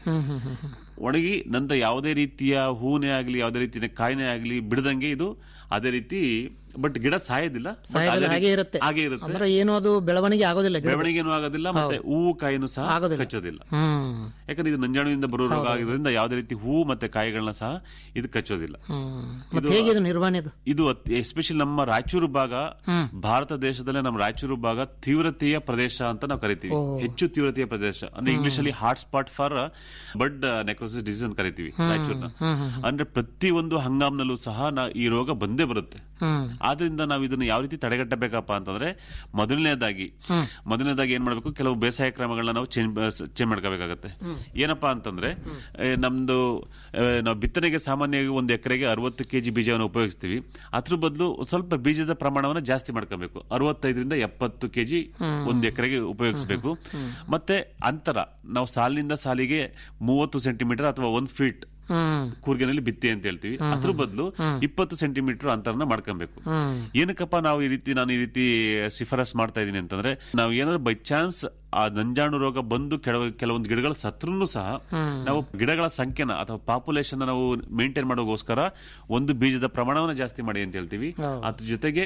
ಒಣಗಿ ನಂತರ ಯಾವುದೇ ರೀತಿಯ ಹೂನೇ ಆಗಲಿ ಯಾವುದೇ ರೀತಿಯ ಕಾಯಿನೆ ಆಗಲಿ ಬಿಡದಂಗೆ ಇದು ಅದೇ ರೀತಿ ಬಟ್ ಗಿಡ ಸಾಯೋದಿಲ್ಲ but ಸಾಯೋದಿಲ್ಲ, ಅದೇ ಹಾಗೆ ರೀತಿ- ಇರುತ್ತೆ ಹಾಗೆ ಇರುತ್ತೆ ಅಂದ್ರೆ ಏನು ಅದು ಬೆಳವಣಿಗೆ ಆಗೋದಿಲ್ಲ ಗಿಡ ಬೆಳವಣಿಗೆನೂ ಆಗೋದಿಲ್ಲ ಮತ್ತೆ ಹೂವು ಕಾಯಿನೂ ಸಹ ಆಗೋದಿಲ್ಲ. ಕಚ್ಚೋದಿಲ್ಲ ಹ್ಮ್ ಯಾಕಂದ್ರೆ ಇದು ನಂಜಾಣುವಿಂದ ಬರೋ ರೋಗ ಆಗಿರೋದ್ರಿಂದ ಯಾವುದೇ ರೀತಿ ಹೂವು ಮತ್ತೆ ಕಾಯಿಗಳನ್ನ ಸಹ ಇದು ಕಚ್ಚೋದಿಲ್ಲ ಹ್ಮ್ ಮತ್ತೆ ಹೇಗೆ ಇದು ನಿರ್ವಹಣೆ ಇದು ಇದು ಎಸ್ಪೆಷಲಿ ನಮ್ಮ ರಾಯಚೂರು ಭಾಗ ಭಾರತ ದೇಶದಲ್ಲೇ ನಮ್ಮ ರಾಯಚೂರು ಭಾಗ ತೀವ್ರತೆಯ ಪ್ರದೇಶ ಅಂತ ನಾವು ಕರಿತೀವಿ ಹೆಚ್ಚು ತೀವ್ರತೆಯ ಪ್ರದೇಶ ಅಂದ್ರೆ ಇಂಗ್ಲಿಷ್ ಅಲ್ಲಿ hot spot for bud necrosis disease ಅಂತ ಕರಿತೀವಿ ರಾಯಚೂರ್ನ ಅಂದ್ರೆ ಪ್ರತಿ ಒಂದು ಹಂಗಾಮ್ನಲ್ಲೂ ಸಹ ನಾ- ಈ ರೋಗ ಬಂದೇ ಬರುತ್ತೆ ಹ್ಮ್ ಆದ್ರಿಂದ ನಾವು ಇದನ್ನ ಯಾವ ರೀತಿ ತಡೆಗಟ್ಟಬೇಕಪ್ಪ ಅಂತಂದ್ರೆ ಮೊದಲನೇದಾಗಿ ಮೊದಲನೇದಾಗಿ ಏನ್ ಮಾಡ್ಬೇಕು ಕೆಲವು ಬೇಸಾಯ ಕ್ರಮಗಳನ್ನ ನಾವು ಚೇಂಜ್ ಚೇಂಜ್ ಮಾಡ್ಕೋಬೇಕಾಗತ್ತೆ ಏನಪ್ಪಾ ಅಂತಂದ್ರೆ ಏ, ನಮ್ದು ಆ, ನಾವು ಬಿತ್ತನೆಗೆ ಸಾಮಾನ್ಯವಾಗಿ ಒಂದು ಎಕರೆಗೆ ಅರವತ್ತು ಕೆಜಿ ಬೀಜವನ್ನು ಉಪಯೋಗಿಸ್ತೀವಿ ಅದ್ರ ಬದಲು ಸ್ವಲ್ಪ ಬೀಜದ ಪ್ರಮಾಣವನ್ನು ಜಾಸ್ತಿ ಮಾಡ್ಕೋಬೇಕು ಅರವತ್ತೈದರಿಂದ ಎಪ್ಪತ್ತು ಕೆಜಿ ಒಂದು ಎಕರೆಗೆ ಉಪಯೋಗಿಸಬೇಕು ಮತ್ತೆ ಅಂತರ ನಾವು ಸಾಲಿನಿಂದ ಸಾಲಿಗೆ ಮೂವತ್ತು ಸೆಂಟಿಮೀಟರ್ ಅಥವಾ ಒಂದ್ ಫೀಟ್ ಹ್ಮ್ ಕೂರ್ಗಿನಲ್ಲಿ ಬಿತ್ತಿ ಅಂತ ಹೇಳ್ತೀವಿ ಅದ್ರ ಬದಲು ಇಪ್ಪತ್ತು ಸೆಂಟಿಮೀಟರ್ ಅಂತರನ ಮಾಡ್ಕೊಬೇಕು ಏನಕ್ಕಪ್ಪ ನಾವು ಈ ರೀತಿ ನಾನು ಈ ರೀತಿ ಶಿಫಾರಸ್ ಮಾಡ್ತಾ ಇದೀನಿ ಅಂತಂದ್ರೆ ನಾವು ಏನಾದ್ರು ಬೈ ಚಾನ್ಸ್ ಆ ನಂಜಾಣು ರೋಗ ಬಂದು ಕೆಲವು ಕೆಲವೊಂದು ಗಿಡಗಳು ಸತ್ರೂ ಸಹ ನಾವು ಗಿಡಗಳ ಸಂಖ್ಯೆನ ಅಥವಾ ಪಾಪ್ಯುಲೇಷನ್ ನಾವು ಮೇಂಟೈನ್ ಮಾಡೋಗೋಸ್ಕರ ಒಂದು ಬೀಜದ ಪ್ರಮಾಣವನ್ನ ಜಾಸ್ತಿ ಮಾಡಿ ಅಂತ ಹೇಳ್ತೀವಿ ಅದ್ರ ಜೊತೆಗೆ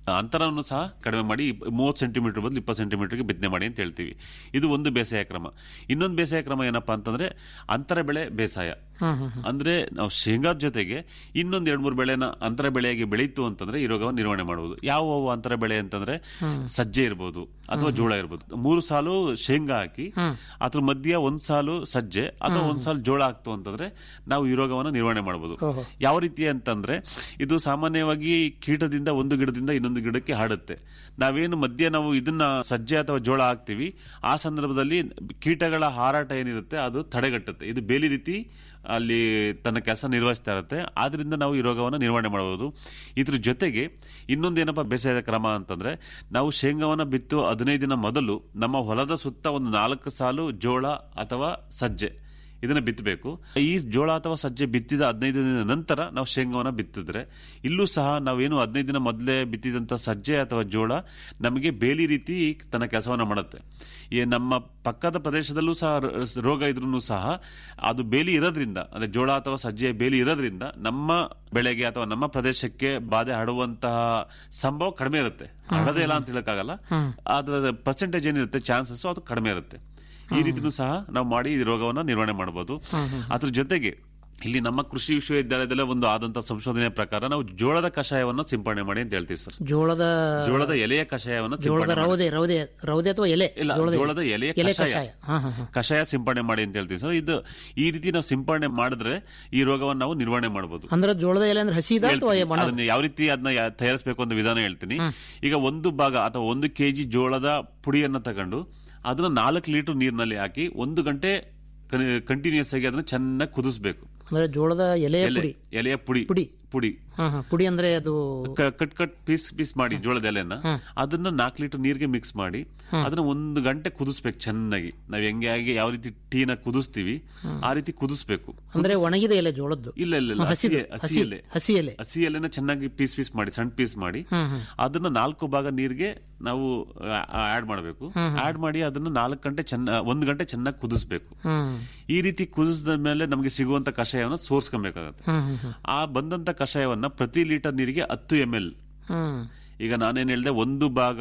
ಅಂತರವನ್ನು ಸಹ ಕಡಿಮೆ ಮಾಡಿ ಮೂವತ್ತು ಸೆಂಟಿಮೀಟರ್ ಬದಲು ಇಪ್ಪತ್ತು ಸೆಂಟಿಮೀಟರ್ಗೆ ಬಿತ್ತನೆ ಮಾಡಿ ಅಂತ ಹೇಳ್ತೀವಿ ಇದು ಒಂದು ಬೇಸಾಯ ಕ್ರಮ ಇನ್ನೊಂದು ಬೇಸಾಯ ಕ್ರಮ ಏನಪ್ಪಾ ಅಂತಂದ್ರೆ ಅಂತರ ಬೆಳೆ ಬೇಸಾಯ ಅಂದ್ರೆ ನಾವು ಶೇಂಗಾದ ಜೊತೆಗೆ ಇನ್ನೊಂದ್ ಎರಡ್ ಮೂರು ಬೆಳೆನ ಅಂತರ ಬೆಳೆಯಾಗಿ ಬೆಳೀತು ಅಂತಂದ್ರೆ ಈ ರೋಗವನ್ನು ನಿರ್ವಹಣೆ ಮಾಡುವುದು ಯಾವ ಅಂತರ ಬೆಳೆ ಅಂತಂದ್ರೆ ಸಜ್ಜೆ ಇರ್ಬೋದು ಅಥವಾ ಜೋಳ ಇರ್ಬೋದು ಮೂರು ಸಾಲು ಶೇಂಗಾ ಹಾಕಿ ಅದ್ರ ಮಧ್ಯ ಒಂದ್ ಸಾಲು ಸಜ್ಜೆ ಅಥವಾ ಒಂದ್ ಸಾಲು ಜೋಳ ಹಾಕ್ತು ಅಂತಂದ್ರೆ ನಾವು ಈ ರೋಗವನ್ನು ನಿರ್ವಹಣೆ ಮಾಡಬಹುದು ಓಹೋ. ಯಾವ ರೀತಿ ಅಂತಂದ್ರೆ ಇದು ಸಾಮಾನ್ಯವಾಗಿ ಕೀಟದಿಂದ ಒಂದು ಗಿಡದಿಂದ ಇನ್ನೊಂದು ಗಿಡಕ್ಕೆ ಹಾಡುತ್ತೆ ನಾವೇನು ಮಧ್ಯೆ ನಾವು ಇದನ್ನ ಸಜ್ಜೆ ಅಥವಾ ಜೋಳ ಹಾಕ್ತಿವಿ ಆ ಸಂದರ್ಭದಲ್ಲಿ ಕೀಟಗಳ ಹಾರಾಟ ಏನಿರುತ್ತೆ ಅದು ತಡೆಗಟ್ಟುತ್ತೆ ಇದು ಬೇಲಿ ರೀತಿ ಅಲ್ಲಿ ತನ್ನ ಕೆಲಸ ನಿರ್ವಹಿಸ್ತಾ ಇರುತ್ತೆ ಆದ್ರಿಂದ ನಾವು ಈ ರೋಗವನ್ನು ನಿರ್ವಹಣೆ ಮಾಡಬಹುದು ಇದ್ರ ಜೊತೆಗೆ ಇನ್ನೊಂದೇನಪ್ಪ ಬೇಸಾಯದ ಕ್ರಮ ಅಂತಂದ್ರೆ ನಾವು ಶೇಂಗಾವನ್ನ ಬಿತ್ತು ಹದಿನೈದು ದಿನ ಮೊದಲು ನಮ್ಮ ಹೊಲದ ಸುತ್ತ ಒಂದು ನಾಲ್ಕು ಸಾಲು ಜೋಳ ಅಥವಾ ಸಜ್ಜೆ ಇದನ್ನ ಬಿತ್ತಬೇಕು ಈ ಜೋಳ ಅಥವಾ ಸಜ್ಜೆ ಬಿತ್ತಿದ ಹದಿನೈದು ದಿನದ ನಂತರ ನಾವು ಶೇಂಗಾವನ್ನ ಬಿತ್ತಿದ್ರೆ ಇಲ್ಲೂ ಸಹ ನಾವೇನು ಹದಿನೈದು ದಿನ ಮೊದಲೇ ಬಿತ್ತಿದಂತ ಸಜ್ಜೆ ಅಥವಾ ಜೋಳ ನಮಗೆ ಬೇಲಿ ರೀತಿ ತನ್ನ ಕೆಲಸವನ್ನ ಮಾಡುತ್ತೆ ಈ ನಮ್ಮ ಪಕ್ಕದ ಪ್ರದೇಶದಲ್ಲೂ ಸಹ ರ- ರೋಗ ಇದ್ರೂ ಸಹ ಅದು ಬೇಲಿ ಇರೋದ್ರಿಂದ ಅಂದ್ರೆ ಜೋಳ ಅಥವಾ ಸಜ್ಜೆ ಬೇಲಿ ಇರೋದ್ರಿಂದ ನಮ್ಮ ಬೆಳೆಗೆ ಅಥವಾ ನಮ್ಮ ಪ್ರದೇಶಕ್ಕೆ ಬಾಧೆ ಹರಡುವಂತಹ ಸಂಭವ ಕಡಿಮೆ ಇರುತ್ತೆ ಹರಡದೇ ಇಲ್ಲ ಅಂತ ಹೇಳಕ್ಕಾಗಲ್ಲ ಅದ್ರ ಪರ್ಸೆಂಟೇಜ್ ಏನಿರುತ್ತೆ ಚಾನ್ಸಸ್ ಅದು ಕಡಿಮೆ ಇರುತ್ತೆ ಈ ರೀತಿನೂ ಸಹ ನಾವು ಮಾಡಿ ಈ ರೋಗವನ್ನ ನಿರ್ವಹಣೆ ಮಾಡಬಹುದು ಅದ್ರ ಜೊತೆಗೆ ಇಲ್ಲಿ ನಮ್ಮ ಕೃಷಿ ವಿಶ್ವವಿದ್ಯಾಲಯದಲ್ಲೇ ಒಂದು ಆದಂತ ಸಂಶೋಧನೆ ಪ್ರಕಾರ ನಾವು ಜೋಳದ ಕಷಾಯವನ್ನ ಸಿಂಪಡಣೆ ಮಾಡಿ ಅಂತ ಹೇಳ್ತೀವಿ ಸರ್ ಜೋಳದ ಜೋಳದ ಎಲೆಯ ಕಷಾಯವನ್ನ ಜೋಳದ ಸಿಂಪಡಣೆ ಮಾಡಿ. ರೌದೆ ರೌದೆ ರೌದೆ ಅಥವಾ ಎಲೆ ಇಲ್ಲ ಜೋಳದ ಎಲೆಯ ಎಲೆ ಕಷಾಯ ಕಷಾಯ ಹಾ ಹಾ ಹಾ ಕಷಾಯ ಸಿಂಪಡಣೆ ಮಾಡಿ ಅಂತ ಹೇಳ್ತೀವಿ ಸರ್ ಇದು ಈ ರೀತಿ ನಾವು ಸಿಂಪಡಣೆ ಮಾಡಿದ್ರೆ ಈ ರೋಗವನ್ನು ನಾವು ನಿರ್ವಹಣೆ ಮಾಡಬಹುದು ಅಂದ್ರೆ ಜೋಳದ ಎಲೆ ಅಂದ್ರೆ ಹಸಿದ ಅಥವಾ ಹೇಳ್ತೀನಿ. ಬಣ್ಣ ಅದನ್ನ ಯಾವ ರೀತಿ ಅದನ್ನ ಯಾ- ತಯಾರಿಸಬೇಕು ಅಂತ ವಿಧಾನ ಹೇಳ್ತೀನಿ ಈಗ ಒಂದು ಭಾಗ ಅಥವಾ ಒಂದು ಕೆಜಿ ಜೋಳದ ಪುಡಿಯನ್ನ ತಗೊಂಡು ಅದನ್ನ ನಾಲ್ಕು ಲೀಟರ್ ನೀರಿನಲ್ಲಿ ಹಾಕಿ ಒಂದು ಗಂಟೆ ಕಂಟಿನ್ಯೂಸ್ ಆಗಿ ಅದನ್ನ ಚೆನ್ನಾಗಿ ಕುದಿಸ್ಬೇಕು ಅಂದ್ರೆ ಜೋಳದ ಎಲೆಯ ಎಲೆ ಪುಡಿ ಎಲೆಯ ಪುಡಿ ಪುಡಿ ಪುಡಿ ಹಾ ಹಾ ಪುಡಿ ಅಂದ್ರೆ ಅದು ಕ- ಕಟ್ ಕಟ್ ಪೀಸ್ ಪೀಸ್ ಮಾಡಿ ಜೋಳದ ಎಲೆನ ಅದನ್ನ ನಾಲ್ಕು ಲೀಟರ್ ನೀರಿಗೆ ಮಿಕ್ಸ್ ಮಾಡಿ ಅದನ್ನ ಒಂದು ಗಂಟೆ ಕುದಿಸ್ಬೇಕು ಚೆನ್ನಾಗಿ ನಾವ್ ಹೆಂಗೆ ಆಗಿ ಯಾವ ರೀತಿ ಟೀನ ಕುದಿಸ್ತೀವಿ ಆ ರೀತಿ ಕುದಿಸ್ಬೇಕು ಅಂದ್ರೆ ಒಣಗಿದ ಎಲೆ ಜೋಳದ್ದು ಇಲ್ಲ ಇಲ್ಲ ಇಲ್ಲ ಹಸಿದು, ಹಸಿ- ಹಸಿ ಹಸಿ ಎಲೆ ಹಸಿ ಎಲೆ ಹಸಿ ಎಲೆನ ಚೆನ್ನಾಗಿ ಪೀಸ್ ಪೀಸ್ ಮಾಡಿ ಸಣ್ಣ ಪೀಸ್ ಮಾಡಿ ಅದನ್ನ ನಾಲ್ಕು ಭಾಗ ನೀರಿಗೆ ನಾವು ಆಡ್ ಮಾಡಬೇಕು ಆಡ್ ಮಾಡಿ ಅದನ್ನ ನಾಲ್ಕು ಗಂಟೆ ಚೆನ್ನ ಒಂದು ಗಂಟೆ ಚೆನ್ನಾಗಿ ಕುದಿಸ್ಬೇಕು ಹ್ಮ್ ಈ ರೀತಿ ಕುದಿಸಿದ ಮೇಲೆ ನಮಗೆ ಸಿಗುವಂತ ಕಷಾಯವನ್ನು ಸೋರ್ಸ್ಕೊಬೇಕಾಗತ್ತೆ ಹ್ಮ್ ಹ್ಮ್ ಹ್ಮ್ ಆ ಬಂದಂತ ಕಷಾಯವನ್ನ ಪ್ರತಿ ಲೀಟರ್ ನೀರಿಗೆ ಹತ್ತು ಎಂ ಎಲ್ ಹ್ಮ್ ಈಗ ನಾನೇನ್ ಹೇಳ್ದೆ ಒಂದು ಭಾಗ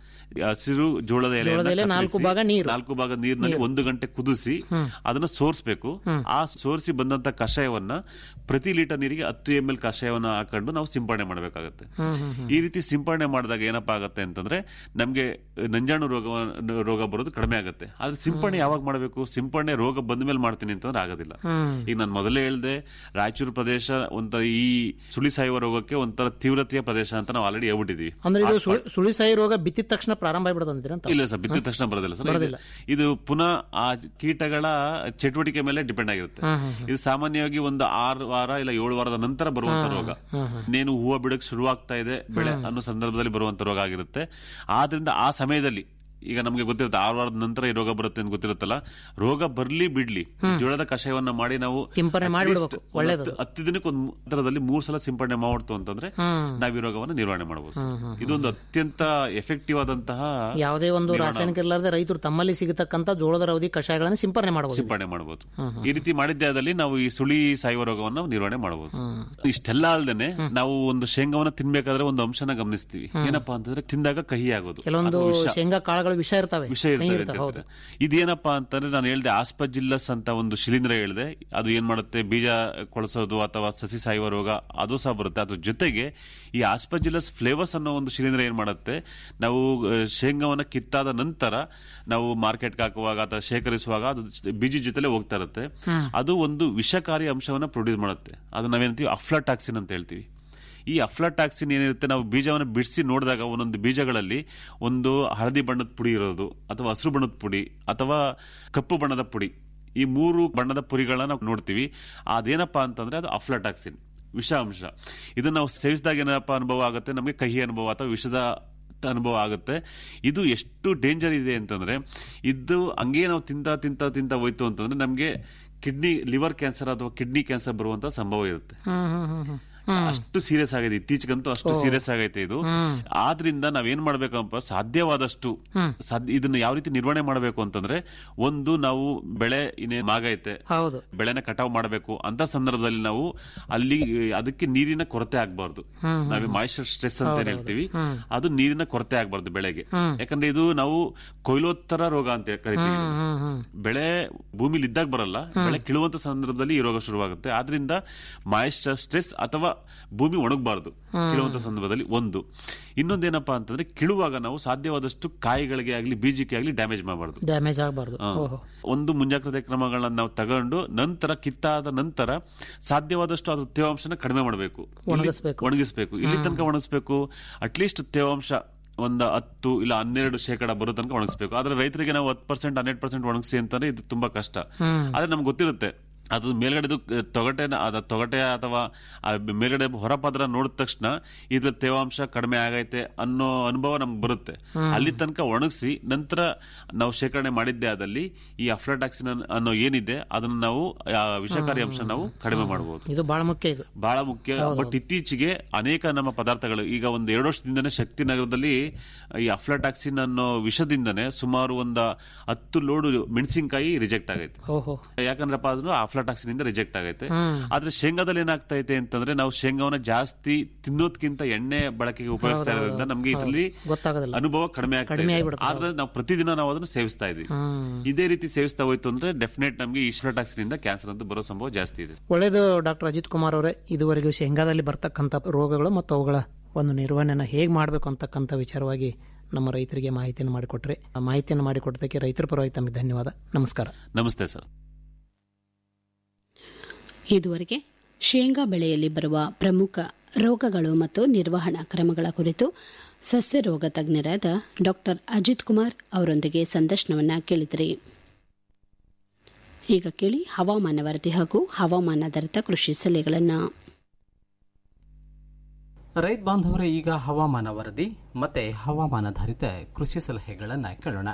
ಹಸಿರು ಜೋಳದ ಎಲೆ ಜೋಳದ ಎಲೆ ನಾಲ್ಕು ಭಾಗ ನೀರು. ನಾಲ್ಕು ಭಾಗ ನೀರಿನಲ್ಲಿ ಒಂದು ಗಂಟೆ ಕುದಿಸಿ ಅದನ್ನ ಸೋರಿಸಬೇಕು ಆ ಸೋರಿಸಿ ಬಂದಂತ ಕಷಾಯವನ್ನ ಪ್ರತಿ ಲೀಟರ್ ನೀರಿಗೆ ಹತ್ತು ಎಂ ಎಲ್ ಕಷಾಯವನ್ನ ಹಾಕೊಂಡು ನಾವು ಸಿಂಪಡಣೆ ಮಾಡಬೇಕಾಗತ್ತೆ ಈ ರೀತಿ ಸಿಂಪಡಣೆ ಮಾಡಿದಾಗ ಏನಪ್ಪಾ ಆಗತ್ತೆ ಅಂತಂದ್ರೆ ನಮ್ಗೆ ನಂಜಾಣು ರೋಗ ರೋಗ ಬರೋದು ಕಡಿಮೆ ಆಗುತ್ತೆ ಆದ್ರೆ ಸಿಂಪಡಣೆ ಯಾವಾಗ ಮಾಡಬೇಕು ಸಿಂಪಡಣೆ ರೋಗ ಬಂದ ಮೇಲೆ ಮಾಡ್ತೀನಿ ಅಂತಂದ್ರೆ ಆಗೋದಿಲ್ಲ ಈಗ ನಾನು ಮೊದಲೇ ಹೇಳ್ದೆ ರಾಯಚೂರು ಪ್ರದೇಶ ಒಂಥರ ಈ ಸುಳಿ ಸಾಯುವ ರೋಗಕ್ಕೆ ಒಂಥರ ತೀವ್ರತೆಯ ಪ್ರದೇಶ ಅಂತ ನಾವು ಆಲ್ರೆಡಿ ಹೇಳ್ಬಿಟ್ಟಿದೀವಿ ಅಂದ್ರೆ ಇದು ಸುಳಿ- ಸುಳಿಸಾಯಿ ರೋಗ ಬಿತ್ತಿದ ತಕ್ಷಣ ಪ್ರಾರಂಭ ಆಗ್ಬಿಡೋದಂತೀರ ಅಂತ ಇಲ್ಲ ಸರ್ ಬಿದ್ದ ತಕ್ಷಣ ಬರೋದಿಲ್ಲ ಸರ್ ಇದು- ಇದು ಪುನಃ ಆ ಕೀಟಗಳ ಚಟುವಟಿಕೆ ಮೇಲೆ ಡಿಪೆಂಡ್ ಆಗಿರುತ್ತೆ ಇದು ಸಾಮಾನ್ಯವಾಗಿ ಒಂದು ಆರು ವಾರ ಇಲ್ಲ ಏಳು ವಾರದ ನಂತರ ಬರುವಂತ ರೋಗ ಇನ್ನೇನು ಹೂವು ಬಿಡಕ್ ಶುರುವಾಗ್ತಾ ಇದೆ ಬೆಳೆ ಅನ್ನೋ ಸಂದರ್ಭದಲ್ಲಿ ಬರುವಂತ ರೋಗ ಆಗಿರುತ್ತೆ ಆದ್ರಿಂದ ಆ ಸಮಯದಲ್ಲಿ ಈಗ ನಮಗೆ ಗೊತ್ತಿರುತ್ತೆ ಆರು ವಾರದ ನಂತರ ಈ ರೋಗ ಬರುತ್ತೆ ಅಂತ ಗೊತ್ತಿರುತ್ತಲ್ಲ ರೋಗ ಬರ್ಲಿ ಬಿಡ್ಲಿ ಜೋಳದ ಕಷಾಯವನ್ನ ಮಾಡಿ ನಾವು ಸಿಂಪರಣೆ at ಮಾಡ್ಬಿಡ್ಬೇಕು. least ಒಂದು ಒಳ್ಳೇದು. ಹತ್ತು- ಹತ್ತು ದಿನಕ್ಕೆ ಒಂದು ದರದಲ್ಲಿ ಮೂರ್ ಸಲ ಸಿಂಪಡಣೆ ಮಾಡ್ತು ಅಂತಂದ್ರೆ ನಾವು ಈ ರೋಗವನ್ನು ನಿರ್ವಹಣೆ ಮಾಡಬಹುದು ಇದೊಂದು ಅತ್ಯಂತ ಎಫೆಕ್ಟಿವ್ ಆದಂತಹ ಯಾವುದೇ ಒಂದು ರಾಸಾಯನಿಕ ಇರಲಾರ್ದೆ ರೈತರು ತಮ್ಮಲ್ಲಿ ಸಿಗತಕ್ಕಂತ ಜೋಳದ ರೌದಿ ಕಷಾಯಗಳನ್ನು ಸಿಂಪರಣೆ ಮಾಡಬಹುದು ಸಿಂಪಡಣೆ ಮಾಡಬಹುದು ಈ ರೀತಿ ಮಾಡಿದ್ದೆ ಆದಲ್ಲಿ ನಾವು ಈ ಸುಳಿ ಸಾಯುವ ರೋಗವನ್ನು ನಾವು ನಿರ್ವಹಣೆ ಮಾಡಬಹುದು ಇಷ್ಟೆಲ್ಲ ಅಲ್ದೇನೆ ನಾವು ಒಂದು ಶೇಂಗಾವನ್ನ ತಿನ್ಬೇಕಾದ್ರೆ ಒಂದು ಅಂಶನ ಗಮನಿಸ್ತೀವಿ ಏನಪ್ಪಾ ಅಂತಂದ್ರೆ ತಿಂದಾಗ ಕಹಿ ಆಗೋದು ಕೆಲವೊಂದು ಅಥವಾ ವಿಷ. ಶೇಂಗಾ ಕಾಳುಗಳು ವಿಷ ಇರ್ತವೆ ವಿಷ ಕಹಿ ಇರ್ತವೆ ಇರ್ತವೆ, ಅಂತ ಹೌದು ಹೇಳ್ತಾರೆ. ಇದೇನಪ್ಪಾ ಅಂತಂದ್ರೆ ನಾನು ಹೇಳ್ದೆ ಆಸ್ಪಜಿಲ್ಲಸ್ ಅಂತ ಒಂದು ಶಿಲೀಂಧ್ರ ಹೇಳಿದೆ ಅದು ಏನ್ ಮಾಡುತ್ತೆ ಬೀಜ ಕೊಳಸೋದು ಅಥವಾ ಸಸಿ ಸಾಯುವ ರೋಗ ಅದು ಸಹ ಬರುತ್ತೆ ಅದ್ರ ಜೊತೆಗೆ ಈ ಆಸ್ಪಜಿಲ್ಲಸ್ ಫ್ಲೇವರ್ಸ್ ಅನ್ನೋ ಒಂದು ಶಿಲೀಂಧ್ರ ಏನ್ ಮಾಡುತ್ತೆ ನಾವು ಆ, ಶೇಂಗಾವನ್ನ ಕಿತ್ತಾದ ನಂತರ ನಾವು ಮಾರ್ಕೆಟ್ಗೆ ಹಾಕುವಾಗ ಅಥವಾ ಶೇಖರಿಸುವಾಗ ಅದು ಬೀಜ ಜೊತೆಲೆ ಹೋಗ್ತಾ ಇರುತ್ತೆ ಅದು ಒಂದು ವಿಷಕಾರಿ ಅಂಶವನ್ನ ಪ್ರೊಡ್ಯೂಸ್ ಮಾಡುತ್ತೆ ಅದು ನಾವೇನಂತೀವಿ ಅಫ್ಲಾಟಾಕ್ಸಿನ್ ಅಂತ ಹೇಳ್ತೀವಿ ಈ ಅಫ್ಲಾಟಾಕ್ಸಿನ್ ಏನಿರುತ್ತೆ ನಾವು ಬೀಜವನ್ನು ಬಿಡಿಸಿ ನೋಡಿದಾಗ ಒಂದೊಂದು ಬೀಜಗಳಲ್ಲಿ ಒಂದು ಹಳದಿ ಬಣ್ಣದ ಪುಡಿ ಇರೋದು ಅಥವಾ ಹಸಿರು ಬಣ್ಣದ ಪುಡಿ ಅಥವಾ ಕಪ್ಪು ಬಣ್ಣದ ಪುಡಿ ಈ ಮೂರು ಬಣ್ಣದ ಪುರಿಗಳನ್ನ ನಾವು ನೋಡ್ತೀವಿ ಅದೇನಪ್ಪಾ ಅಂತಂದ್ರೆ ಅದು ಅಫ್ಲಾಟಾಕ್ಸಿನ್ ವಿಷ ಅಂಶ ಇದನ್ನ ನಾವು ಸೇವಿಸಿದಾಗ ಏನಪ್ಪ ಅನುಭವ ಆಗುತ್ತೆ ನಮಗೆ ಕಹಿ ಅನುಭವ ಅಥವಾ ವಿಷದ ಅನುಭವ ಆಗುತ್ತೆ ಇದು ಎಷ್ಟು ಡೇಂಜರ್ ಇದೆ ಅಂತಂದ್ರೆ ಇದು ಹಂಗೆ ನಾವು ತಿಂತ ತಿಂತ ತಿಂತ ಹೋಯ್ತು ಅಂತಂದ್ರೆ ನಮಗೆ ಕಿಡ್ನಿ ಲಿವರ್ ಕ್ಯಾನ್ಸರ್ ಅಥವಾ ಕಿಡ್ನಿ ಕ್ಯಾನ್ಸರ್ ಬರುವಂತ ಸಂಭವ ಇರುತ್ತೆ ಹ್ಮ್ ಹ್ಮ್ ಹ್ಮ್ ಹ್ಮ್ ಅಷ್ಟು ಸೀರಿಯಸ್ ಆಗಿದೆ ಇತ್ತೀಚೆಗಂತೂ ಅಷ್ಟು ಸೀರಿಯಸ್ ಆಗೈತೆ ಇದು ಆದ್ರಿಂದ ನಾವೇನ್ ಮಾಡ್ಬೇಕಪ್ಪ ಸಾಧ್ಯವಾದಷ್ಟು ಸಾಧ್ಯ- ಇದನ್ನ ಯಾವ ರೀತಿ ನಿರ್ವಹಣೆ ಮಾಡಬೇಕು ಅಂತಂದ್ರೆ ಒಂದು ನಾವು ಬೆಳೆ ಇನ್ನೇ ಮಾಗೈತೆ ಹೌದು ಬೆಳೆನ ಕಟಾವು ಮಾಡಬೇಕು ಅಂತ ಸಂದರ್ಭದಲ್ಲಿ ನಾವು ಅಲ್ಲಿ ಅದಕ್ಕೆ ನೀರಿನ ಕೊರತೆ ಆಗ್ಬಾರ್ದು ನಾವೇ ಮಾಯಿಶ್ಚರ್ ಸ್ಟ್ರೆಸ್ ಅಂತ ಏನ್ ಹೇಳ್ತೀವಿ ಅದು ನೀರಿನ ಕೊರತೆ ಆಗ್ಬಾರ್ದು ಬೆಳೆಗೆ ಯಾಕಂದ್ರೆ ಇದು ನಾವು ಕೊಯ್ಲೋತ್ತರ ರೋಗ ಅಂತ ಕರಿತೀವಿ ಹ್ಮ್ ಹ್ಮ್ ಬೆಳೆ ಭೂಮಿಲಿ ಇದ್ದಾಗ ಬರಲ್ಲ ಬೆಳೆ ಕೀಳುವಂತ ಸಂದರ್ಭದಲ್ಲಿ ಈ ರೋಗ ಶುರುವಾಗುತ್ತೆ ಆದ್ರಿಂದ ಮಾಯಿಶ್ಚರ್ ಸ್ಟ್ರೆಸ್ ಅಥವಾ ಭೂಮಿ ಒಣಗಬಾರದು ಕೀಳುವಂತ ಸಂದರ್ಭದಲ್ಲಿ ಒಂದು ಇನ್ನೊಂದೇನಪ್ಪಾ ಅಂತಂದ್ರೆ ಕೀಳುವಾಗ ನಾವು ಸಾಧ್ಯವಾದಷ್ಟು ಕಾಯಿಗಳಿಗೆ ಆಗ್ಲಿ ಬೀಜಕ್ಕೆ ಆಗ್ಲಿ ಡ್ಯಾಮೇಜ್ ಮಾಡಬಾರ್ದು ಡ್ಯಾಮೇಜ್ ಆಗಬಾರ್ದು ಹಾ. ಓಹೋ ಒಂದು ಮುಂಜಾಗ್ರತೆ ಕ್ರಮಗಳನ್ನ ನಾವು ತಗೊಂಡು ನಂತರ ಕಿತ್ತಾದ ನಂತರ ಸಾಧ್ಯವಾದಷ್ಟು ಅದ್ರ ತೇವಾಂಶನ ಕಡಿಮೆ ಮಾಡಬೇಕು ಒಣಗಿಸ್ಬೇಕು. ಒಣಗಿಸ್ಬೇಕು ಇಲ್ಲಿ ತನಕ ಒಣಗಿಸ್ಬೇಕು ಅಟ್ಲೀಸ್ಟ್ ತೇವಾಂಶ ಒಂದು ಹತ್ತು ಇಲ್ಲ ಹನ್ನೆರಡು ಶೇಕಡ ಬರೋ ತನಕ ಒಣಗಿಸ್ಬೇಕು ಆದ್ರೆ ರೈತರಿಗೆ ನಾವು ಹತ್ತು ಪರ್ಸೆಂಟ್ ಹನ್ನೆರಡು ಪರ್ಸೆಂಟ್ ಒಣಗಿಸಿ ಅಂತಂದ್ರೆ ಇದು ತುಂಬಾ ಕಷ್ಟ ಆದ್ರೆ ನಮ್ಗೆ ಗೊತ್ತಿರುತ್ತೆ ಅದು ಮೇಲ್ಗಡೆದು ತೊಗಟೆನ ಅದ ತೊಗಟೆ ಅಥವಾ ಆ ಮೇಲ್ಗಡೆ ಹೊರಪದ್ರ ನೋಡಿದ ತಕ್ಷಣ ಇದ್ರ ತೇವಾಂಶ ಕಡಿಮೆ ಆಗೈತೆ ಅನ್ನೋ ಅನುಭವ ನಮ್ಗೆ ಬರುತ್ತೆ ಅಲ್ಲಿ ತನಕ ಒಣಗಿಸಿ ನಂತರ ನಾವು ಶೇಖರಣೆ ಮಾಡಿದ್ದೇ ಆದಲ್ಲಿ ಈ ಅಫ್ಲಾಟಾಕ್ಸಿನ್ ಅನ್ನೋ ಏನಿದೆ ಅದನ್ನ ನಾವು ಆ ವಿಷಕಾರಿ ಅಂಶ ನಾವು ಕಡಿಮೆ ಮಾಡಬಹುದು ಇದು ಬಹಳ ಮುಖ್ಯ ಇದು ಬಹಳ ಮುಖ್ಯ ಬಟ್ ಇತ್ತೀಚೆಗೆ ಅನೇಕ ನಮ್ಮ ಪದಾರ್ಥಗಳು ಈಗ ಒಂದು ಎರಡು ವರ್ಷದಿಂದನೇ ಶಕ್ತಿನಗರದಲ್ಲಿ ಈ ಅಫ್ಲಾಟಾಕ್ಸಿನ್ ಅನ್ನೋ ವಿಷದಿಂದನೇ ಸುಮಾರು ಒಂದು ಹತ್ತು ಲೋಡು ಮೆಣಸಿನಕಾಯಿ ರಿಜೆಕ್ಟ್ ಆಗೈತೆ ಓಹೋ ಯಾಕಂದ್ರಪ್ಪ ಅದನ್ನು ಅಫ್ಲಾಟಾಕ್ಸಿನ್ ಇಂದ ರಿಜೆಕ್ಟ್ ಆಗೈತೆ ಆದ್ರೆ ಶೇಂಗಾದಲ್ಲಿ ಏನಾಗ್ತೈತೆ ಅಂತಂದ್ರೆ ನಾವು ಶೇಂಗಾವನ್ನ ಜಾಸ್ತಿ ತಿನ್ನೋದ್ಕಿಂತ ಎಣ್ಣೆ ಬಳಕೆಗೆ ಉಪಯೋಗಿಸ್ತಾ ಇರೋದ್ರಿಂದ ನಮ್ಗೆ ಇದರಲ್ಲಿ ಗೊತ್ತಾಗೋದಿಲ್ಲ ಅನುಭವ ಕಡಿಮೆ ಆಗ್ತಾ ಕಡಿಮೆ ಇದೆ ಆಗ್ಬಿಡುತ್ತೆ. ಆದ್ರೆ ನಾವು ಪ್ರತಿದಿನ ನಾವು ಅದನ್ನು ಸೇವಿಸ್ತಾ ಇದೀವಿ ಇದೇ ರೀತಿ ಸೇವಿಸ್ತಾ ಹೋಯ್ತು ಅಂದ್ರೆ ಡೆಫಿನೆಟ್ ನಮ್ಗೆ ಈ ಅಫ್ಲಾಟಾಕ್ಸಿನ್ ಇಂದ ಕ್ಯಾನ್ಸರ್ ಅಂತ ಬರೋ ಸಂಭವ ಜಾಸ್ತಿ ಇದೆ ಒಳ್ಳೆಯದು ಡಾಕ್ಟರ್ ಅಜಿತ್ ಕುಮಾರ್ ಅವರೇ ಇದುವರೆಗೂ ಶೇಂಗಾದಲ್ಲಿ ಬರ್ತಕ್ಕಂಥ ರೋಗಗಳು ಮತ್ತು ಅವುಗಳ ಒಂದು ನಿರ್ವಹಣೆನ ಹೇಗೆ ಮಾಡಬೇಕು ಅಂತಕ್ಕಂಥ ವಿಚಾರವಾಗಿ ನಮ್ಮ ರೈತರಿಗೆ ಮಾಹಿತಿಯನ್ನು ಮಾಡಿಕೊಟ್ರೆ ಆ ಮಾಹಿತಿಯನ್ನು ಮಾಡಿಕೊಟ್ಟದಕ್ಕೆ ರೈತರ ಪರವಾಗಿ ತಮಗೆ ಧನ್ಯವಾದ ನಮಸ್ಕಾರ ನಮಸ್ತೆ ಸರ್ ಇದುವರೆಗೆ ಶೇಂಗಾ ಬೆಳೆಯಲ್ಲಿ ಬರುವ ಪ್ರಮುಖ ರೋಗಗಳು ಮತ್ತು ನಿರ್ವಹಣಾ ಕ್ರಮಗಳ ಕುರಿತು ಸಸ್ಯ ರೋಗ ತಜ್ಞರಾದ ಡಾಕ್ಟರ್ ಅಜಿತ್ ಕುಮಾರ್ ಅವರೊಂದಿಗೆ ಸಂದರ್ಶನವನ್ನ ಕೇಳಿದಿರಿ ಈಗ ಕೇಳಿ ಹವಾಮಾನ ವರದಿ ಹಾಗೂ ಹವಾಮಾನಾಧಾರಿತ ಕೃಷಿ ಸಲಹೆಗಳನ್ನು ರೈತ ಬಾಂಧವರೇ ಈಗ ಹವಾಮಾನ ವರದಿ ಮತ್ತೆ ಹವಾಮಾನಾಧಾರಿತ ಕೃಷಿ ಸಲಹೆಗಳನ್ನು ಕೇಳೋಣ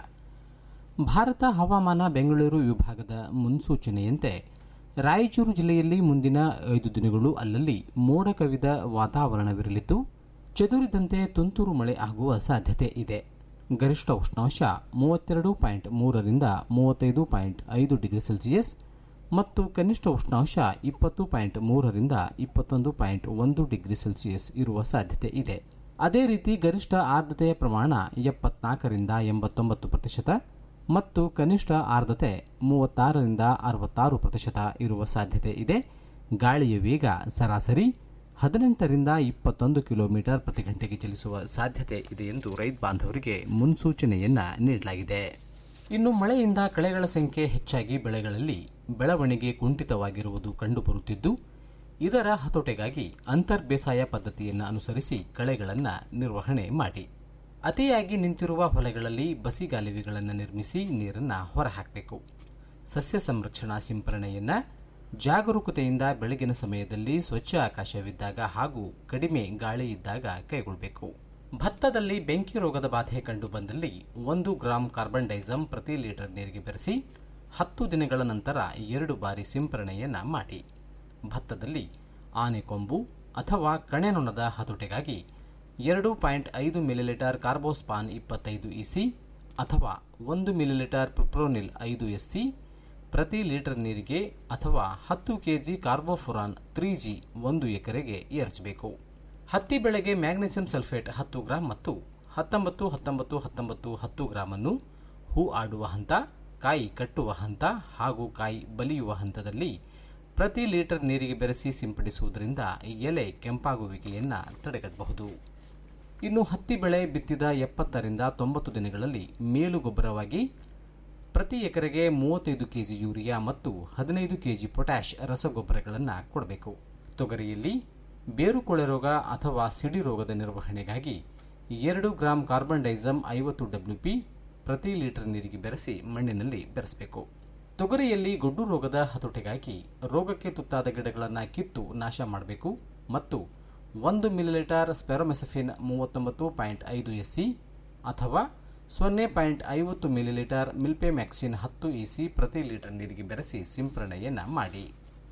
ಭಾರತ ಹವಾಮಾನ ಬೆಂಗಳೂರು ವಿಭಾಗದ ಮುನ್ಸೂಚನೆಯಂತೆ ರಾಯಚೂರು ಜಿಲ್ಲೆಯಲ್ಲಿ ಮುಂದಿನ ಐದು ದಿನಗಳು ಅಲ್ಲಲ್ಲಿ ಮೋಡ ಕವಿದ ವಾತಾವರಣವಿರಲಿದ್ದು ಚದುರಿದಂತೆ ತುಂತುರು ಮಳೆ ಆಗುವ ಸಾಧ್ಯತೆ ಇದೆ ಗರಿಷ್ಠ ಉಷ್ಣಾಂಶ ಮೂವತ್ತೆರಡು ಪಾಯಿಂಟ್ ಮೂರರಿಂದ ಮೂವತ್ತೈದು ಪಾಯಿಂಟ್ ಐದು ಡಿಗ್ರಿ ಸೆಲ್ಸಿಯಸ್ ಮತ್ತು ಕನಿಷ್ಠ ಉಷ್ಣಾಂಶ ಇಪ್ಪತ್ತು ಪಾಯಿಂಟ್ ಮೂರರಿಂದ ಇಪ್ಪತ್ತೊಂದು ಪಾಯಿಂಟ್ ಒಂದು ಡಿಗ್ರಿ ಸೆಲ್ಸಿಯಸ್ ಇರುವ ಸಾಧ್ಯತೆ ಇದೆ ಅದೇ ರೀತಿ ಗರಿಷ್ಠ ಆರ್ದ್ರತೆಯ ಪ್ರಮಾಣ ಎಪ್ಪತ್ನಾಲ್ಕರಿಂದ ಎಂಬತ್ತೊಂಬತ್ತು ಪ್ರತಿಶತ ಮತ್ತು ಕನಿಷ್ಠ ಆರ್ದ್ರತೆ ಮೂವತ್ತಾರರಿಂದ ಅರವತ್ತಾರು ಪ್ರತಿಶತ ಇರುವ ಸಾಧ್ಯತೆ ಇದೆ ಗಾಳಿಯ ವೇಗ ಸರಾಸರಿ ಹದಿನೆಂಟರಿಂದ ಇಪ್ಪತ್ತೊಂದು ಕಿಲೋಮೀಟರ್ ಪ್ರತಿ ಗಂಟೆಗೆ ಚಲಿಸುವ ಸಾಧ್ಯತೆ ಇದೆ ಎಂದು ರೈತ ಬಾಂಧವರಿಗೆ ಮುನ್ಸೂಚನೆಯನ್ನ ನೀಡಲಾಗಿದೆ ಇನ್ನು ಮಳೆಯಿಂದ ಕಳೆಗಳ ಸಂಖ್ಯೆ ಹೆಚ್ಚಾಗಿ ಬೆಳೆಗಳಲ್ಲಿ ಬೆಳವಣಿಗೆ ಕುಂಠಿತವಾಗಿರುವುದು ಕಂಡುಬರುತ್ತಿದ್ದು ಇದರ ಹತೋಟೆಗಾಗಿ ಅಂತರ್ ಬೇಸಾಯ ಪದ್ಧತಿಯನ್ನು ಅನುಸರಿಸಿ ಕಳೆಗಳನ್ನು ನಿರ್ವಹಣೆ ಮಾಡಿ ಅತಿಯಾಗಿ ನಿಂತಿರುವ ಹೊಲೆಗಳಲ್ಲಿ ಬಸಿಗಾಲುವೆಗಳನ್ನು ನಿರ್ಮಿಸಿ ನೀರನ್ನು ಹೊರಹಾಕಬೇಕು ಸಸ್ಯ ಸಂರಕ್ಷಣಾ ಸಿಂಪರಣೆಯನ್ನ ಜಾಗರೂಕತೆಯಿಂದ ಬೆಳಗಿನ ಸಮಯದಲ್ಲಿ ಸ್ವಚ್ಛ ಆಕಾಶವಿದ್ದಾಗ ಹಾಗೂ ಕಡಿಮೆ ಗಾಳಿ ಇದ್ದಾಗ ಕೈಗೊಳ್ಳಬೇಕು ಭತ್ತದಲ್ಲಿ ಬೆಂಕಿ ರೋಗದ ಬಾಧೆ ಕಂಡುಬಂದಲ್ಲಿ ಒಂದು ಗ್ರಾಂ ಕಾರ್ಬನ್ ಡೈಸಮ್ ಪ್ರತಿ ಲೀಟರ್ ನೀರಿಗೆ ಬೆರೆಸಿ ಹತ್ತು ದಿನಗಳ ನಂತರ ಎರಡು ಬಾರಿ ಸಿಂಪರಣೆಯನ್ನ ಮಾಡಿ ಭತ್ತದಲ್ಲಿ ಆನೆಕೊಂಬು ಅಥವಾ ಕಣೆನೊಣದ ಹತೋಟೆಗಾಗಿ ಎರಡು ಪಾಯಿಂಟ್ ಐದು ಮಿಲಿಲೀಟರ್ ಕಾರ್ಬೋಸ್ಪಾನ್ ಇಪ್ಪತ್ತೈದು ಇಸಿ ಅಥವಾ ಒಂದು ಮಿಲಿಲೀಟರ್ ಪ್ರಿಪ್ರೋನಿಲ್ ಐದು ಎಸ್ಸಿ ಪ್ರತಿ ಲೀಟರ್ ನೀರಿಗೆ ಅಥವಾ ಹತ್ತು ಕೆಜಿ ಕಾರ್ಬೋಫುರಾನ್ ತ್ರೀ ಜಿ ಒಂದು ಎಕರೆಗೆ ಏರಿಸಬೇಕು ಹತ್ತಿ ಬೆಳೆಗೆ ಮ್ಯಾಗ್ನೆಸಿಯಂ ಸಲ್ಫೇಟ್ ಹತ್ತು ಗ್ರಾಂ ಮತ್ತು ಹತ್ತೊಂಬತ್ತು ಹತ್ತೊಂಬತ್ತು ಹತ್ತೊಂಬತ್ತು ಹತ್ತು ಗ್ರಾಂ ಅನ್ನು ಹೂ ಆಡುವ ಹಂತ ಕಾಯಿ ಕಟ್ಟುವ ಹಂತ ಹಾಗೂ ಕಾಯಿ ಬಲಿಯುವ ಹಂತದಲ್ಲಿ ಪ್ರತಿ ಲೀಟರ್ ನೀರಿಗೆ ಬೆರೆಸಿ ಸಿಂಪಡಿಸುವುದರಿಂದ ಎಲೆ ಕೆಂಪಾಗುವಿಕೆಯನ್ನು ತಡೆಗಟ್ಟಬಹುದು ಇನ್ನು ಹತ್ತಿ ಬೆಳೆ ಬಿತ್ತಿದ ಎಪ್ಪತ್ತರಿಂದ ತೊಂಬತ್ತು ದಿನಗಳಲ್ಲಿ ಮೇಲು ಗೊಬ್ಬರವಾಗಿ ಪ್ರತಿ ಎಕರೆಗೆ ಮೂವತ್ತೈದು ಕೆಜಿ ಯೂರಿಯಾ ಮತ್ತು ಹದಿನೈದು ಕೆಜಿ ಪೊಟ್ಯಾಷ್ ರಸಗೊಬ್ಬರಗಳನ್ನು ಕೊಡಬೇಕು ತೊಗರಿಯಲ್ಲಿ ಬೇರುಕೊಳೆ ರೋಗ ಅಥವಾ ಸಿಡಿ ರೋಗದ ನಿರ್ವಹಣೆಗಾಗಿ ಎರಡು ಗ್ರಾಂ ಕಾರ್ಬನ್ ಡೈಸಮ್ ಐವತ್ತು ಡಬ್ಲ್ಯೂಪಿ ಪ್ರತಿ ಲೀಟರ್ ನೀರಿಗೆ ಬೆರೆಸಿ ಮಣ್ಣಿನಲ್ಲಿ ಬೆರೆಸಬೇಕು ತೊಗರಿಯಲ್ಲಿ ಗೊಡ್ಡು ರೋಗದ ಹತೋಟಿಗಾಗಿ ರೋಗಕ್ಕೆ ತುತ್ತಾದ ಗಿಡಗಳನ್ನು ಕಿತ್ತು ನಾಶ ಮಾಡಬೇಕು ಮತ್ತು ಒಂದು ಮಿಲಿಲೀಟರ್ ಸ್ಪೆರೋಮೆಸಫಿನ್ ಮೂವತ್ತೊಂಬತ್ತು ಪಾಯಿಂಟ್ ಐದು ಎಸ್ಸಿ ಅಥವಾ ಸೊನ್ನೆ ಪಾಯಿಂಟ್ ಐವತ್ತು ಮಿಲಿಲೀಟರ್ ಮಿಲ್ಪೆ ಮ್ಯಾಕ್ಸಿನ್ ಹತ್ತು ಇಸಿ ಪ್ರತಿ ಲೀಟರ್ ನೀರಿಗೆ ಬೆರೆಸಿ ಸಿಂಪರಣೆಯನ್ನು ಮಾಡಿ